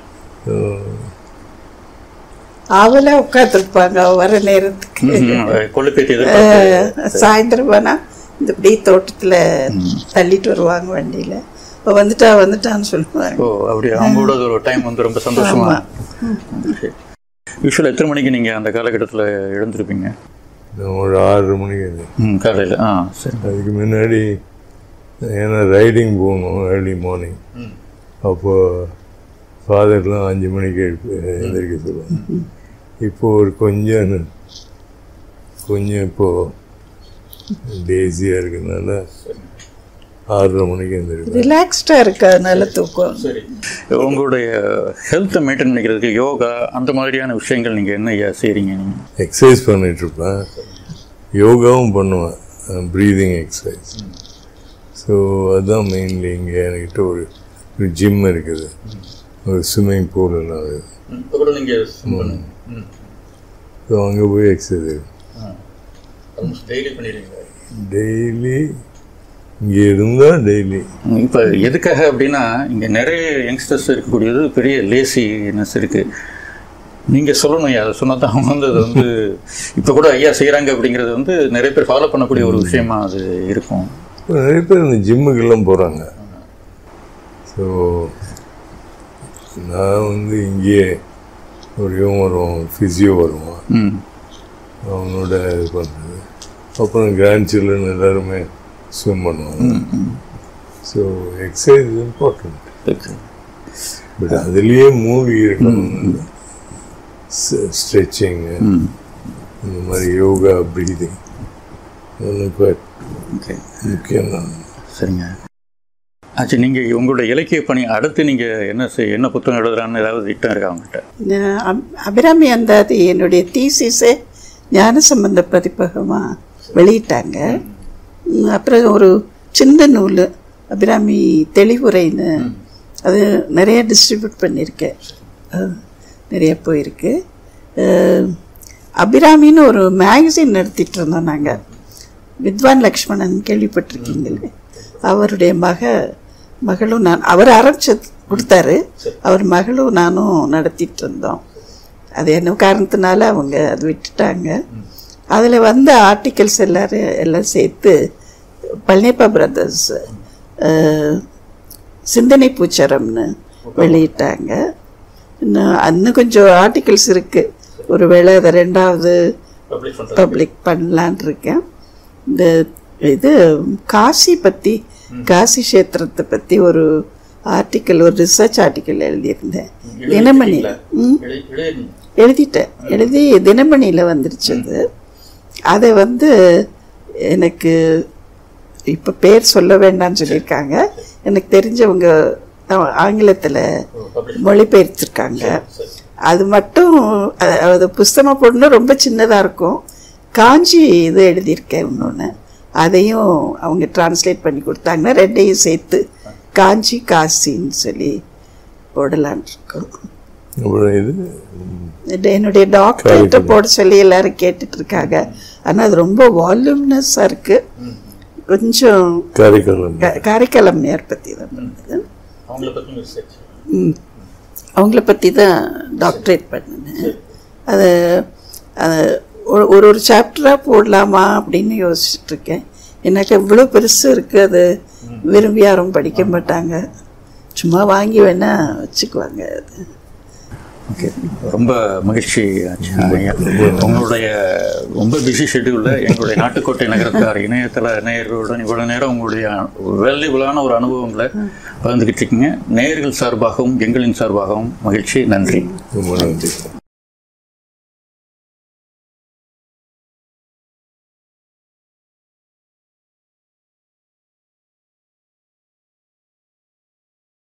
Speaker 5: அவளே உட்காந்துருப்பாங்க அவ வர நேரத்துக்கு
Speaker 4: கொள்ளுப்பேத்தி எதிர்பார்த்து
Speaker 5: சாயந்தரம் போனா இந்த இப்படி தோட்டத்துல தள்ளிட்டு வருவாங்க வண்டியில இப்போ வந்துட்டா வந்துட்டான்னு சொல்லுவாங்க
Speaker 4: ஓ அப்படி அவங்களோட ஒரு டைம் வந்து ரொம்ப சந்தோஷமா யூஸ்வலாக எத்தனை மணிக்கு நீங்கள் அந்த காலகட்டத்தில் எழுந்திருப்பீங்க
Speaker 3: நான் ஒரு ஆறரை மணிக்கு
Speaker 4: ம் காலையில் ஆ சரி
Speaker 3: அதுக்கு முன்னாடி ஏன்னா ரைடிங் போகணும் ஏர்லி மார்னிங் அப்போ ஃபாதர்லாம் அஞ்சு மணிக்கு எழுப்பி எழுந்திரிக்க சொல்லுவாங்க இப்போ ஒரு கொஞ்சம் கொஞ்சம் இப்போ லேசியாக இருக்கிறதுனால ஆறரை மணிக்கு எழுந்திரிப்பேன்
Speaker 5: ரிலாக்ஸ்டா இருக்கு அதனால தூக்கம்
Speaker 4: சரி உங்களுடைய ஹெல்த்தை மெயின்டைன் பண்ணிக்கிறதுக்கு யோகா அந்த மாதிரியான விஷயங்கள் நீங்கள் என்ன ஐயா செய்கிறீங்க நீங்கள்
Speaker 3: எக்ஸசைஸ் பண்ணிகிட்ருப்பேன் யோகாவும் பண்ணுவேன் ப்ரீதிங் எக்ஸசைஸ் ஸோ அதுதான் மெயின்லி இங்கே என்கிட்ட ஒரு ஒரு ஜிம் இருக்குது ஒரு ஸ்விம்மிங் பூல் எல்லாம் இருக்குது
Speaker 4: கூட நீங்கள்
Speaker 3: ஸோ அங்கே போய் எக்ஸசைஸ்
Speaker 4: டெய்லி பண்ணிடுறீங்க
Speaker 3: டெய்லி இங்கே இருந்தால் டெய்லி
Speaker 4: இப்போ எதுக்காக அப்படின்னா இங்கே நிறைய யங்ஸ்டர்ஸ் இருக்கக்கூடியது பெரிய லேசினஸ் இருக்கு நீங்கள் சொல்லணும் ஐயா அதை சொன்னா தான் அவங்க வந்து அது வந்து இப்போ கூட ஐயா செய்கிறாங்க அப்படிங்கிறது வந்து நிறைய பேர் ஃபாலோ பண்ணக்கூடிய ஒரு விஷயமா அது இருக்கும்
Speaker 3: இப்போ நிறைய பேர் இந்த ஜிம்முக்கெல்லாம் போகிறாங்க ஸோ நான் வந்து இங்கேயே ஒரு இவன் வருவான் ஃபிசியோ வருவான்
Speaker 4: ம்
Speaker 3: அவனோட இது பண்ணுறது அப்புறம் கிராண்ட் சில்ட்ரன் எல்லாருமே ஸ்விம் பண்ணுவாங்க ஸோ எக்ஸசைஸ் இம்பார்ட்டண்ட்
Speaker 4: சரி, சரி.
Speaker 3: பட் அதுலேயே மூவி இருக்கணும் ஸ்ட்ரெச்சிங்கு
Speaker 4: ம்
Speaker 3: இந்த மாதிரி யோகா ப்ரீதிங் அதெல்லாம் quite
Speaker 4: ஓகே
Speaker 3: முக்கியம் தான்
Speaker 4: சரிங்க ஆச்சு நீங்கள் உங்களுடைய இலக்கிய பணி அடுத்து நீங்கள் என்ன செய் என்ன புத்தகம் எழுதுறான்னு ஏதாவது திட்டம் இருக்கா அவங்கள்ட்ட
Speaker 5: நான் அப்- அபிராமி அந்தாதி என்னுடைய தீசிஸே ஞான சம்பந்த பதிப்பகமாக வெளியிட்டாங்க ம், அப்புறம் ஒரு சின்ன நூல் அபிராமி தெளிவுரைன்னு அது நிறைய டிஸ்ட்ரிபியூட் பண்ணியிருக்கேன் அது நிறைய போயிருக்கு அஹ், அபிராமின்னு ஒரு மேகசின் நடத்திட்டு இருந்தோம் நாங்கள் வித்வான் லக்ஷ்மணன் கேள்விப்பட்டிருக்கீங்களே அவருடைய மக மகளும் நான் அவர் ஆரம்பிச்சு கொடுத்தாரு அவர் மகளும் நானும் நடத்திட்டு இருந்தோம் அது என்ன காரணத்தினால அவங்க அது விட்டுட்டாங்க அதில் வந்த ஆர்டிகல்ஸ் எல்லாரும் எல்லாம் சேர்த்து பழனியப்பா பிரதர்ஸ் சிந்தனை பூச்சரம்னு வெளியிட்டாங்க இன்னும் இன்னும் கொஞ்சம் ஆர்டிகல்ஸ் இருக்கு ஒருவேளை அதை ரெண்டாவது பப்ளிக் பண்ணலான் இருக்கேன் இந்த இது காசி பற்றி காசி கஷேத்திரத்தை பற்றி ஒரு ஆர்டிக்கல் ஒரு ரிசர்ச் ஆர்டிக்கல் எழுதியிருந்தேன் தினமணியில் ம் எழுதிட்டேன் எழுதி தினமணியில் வந்துருச்சு அது அதை வந்து எனக்கு இப்போ பேர் சொல்ல வேண்டாம்னு சொல்லியிருக்காங்க எனக்கு தெரிஞ்சவங்க ஆங்கிலத்தில் மொழிபெயர்த்திருக்காங்க அது மட்டும் அ- அது புஸ்தகம் போடணும் ரொம்ப சின்னதாக இருக்கும் காஞ்சி இது எழுதியிருக்கேன் இன்னொன்று அதையும் அவங்க டிரான்ஸ்லேட் பண்ணி கொடுத்தாங்கன்னா ரெண்டையும் சேர்த்து காஞ்சி காசின்னு சொல்லி போடலான் இருக்கோம்
Speaker 3: அப்புறம் இது
Speaker 5: இது என்னுடைய டாக்டர்கிட்ட போட சொல்லி எல்லாரும் கேட்டுட்டு இருக்காங்க ஆனால் அது ரொம்ப வால்யூம்னஸாக இருக்கு கொஞ்சம்
Speaker 3: காரைக்காலம்
Speaker 5: க- காரைக்காலம் நேர் பற்றி தான் பண்ணுது
Speaker 4: அவங்கள பற்றி ரிசர்ச்
Speaker 5: ம். அவங்கள பற்றி தான் டாக்டரேட் பண்ணினேன் அது அது ஒரு ஒரு ஒரு சாப்டராக போடலாமா அப்படின்னு யோசிச்சுட்டு இருக்கேன் எனக்கு இவ்வளோ பெருசு இருக்குது அது விரும்பி யாரும் படிக்க மாட்டாங்க சும்மா வாங்கி வேணா வச்சுக்குவாங்க அது
Speaker 4: ஓகே ரொம்ப மகிழ்ச்சி ஆச்சு ஐயா. உங்களுடைய ரொம்ப பிஸி ஷெட்யூலில் எங்களுடைய நாட்டுக்கோட்டை நகரத்தார் இணையதள நேயர்களுடன் இவ்வளோ நேரம் உங்களுடைய வேல்யூபிளான ஒரு அனுபவங்களை பகிர்ந்துக்கிட்டு இருக்கீங்க நேயர்கள் சார்பாகவும் எங்களின் சார்பாகவும் மகிழ்ச்சி நன்றி
Speaker 3: ரொம்ப நன்றி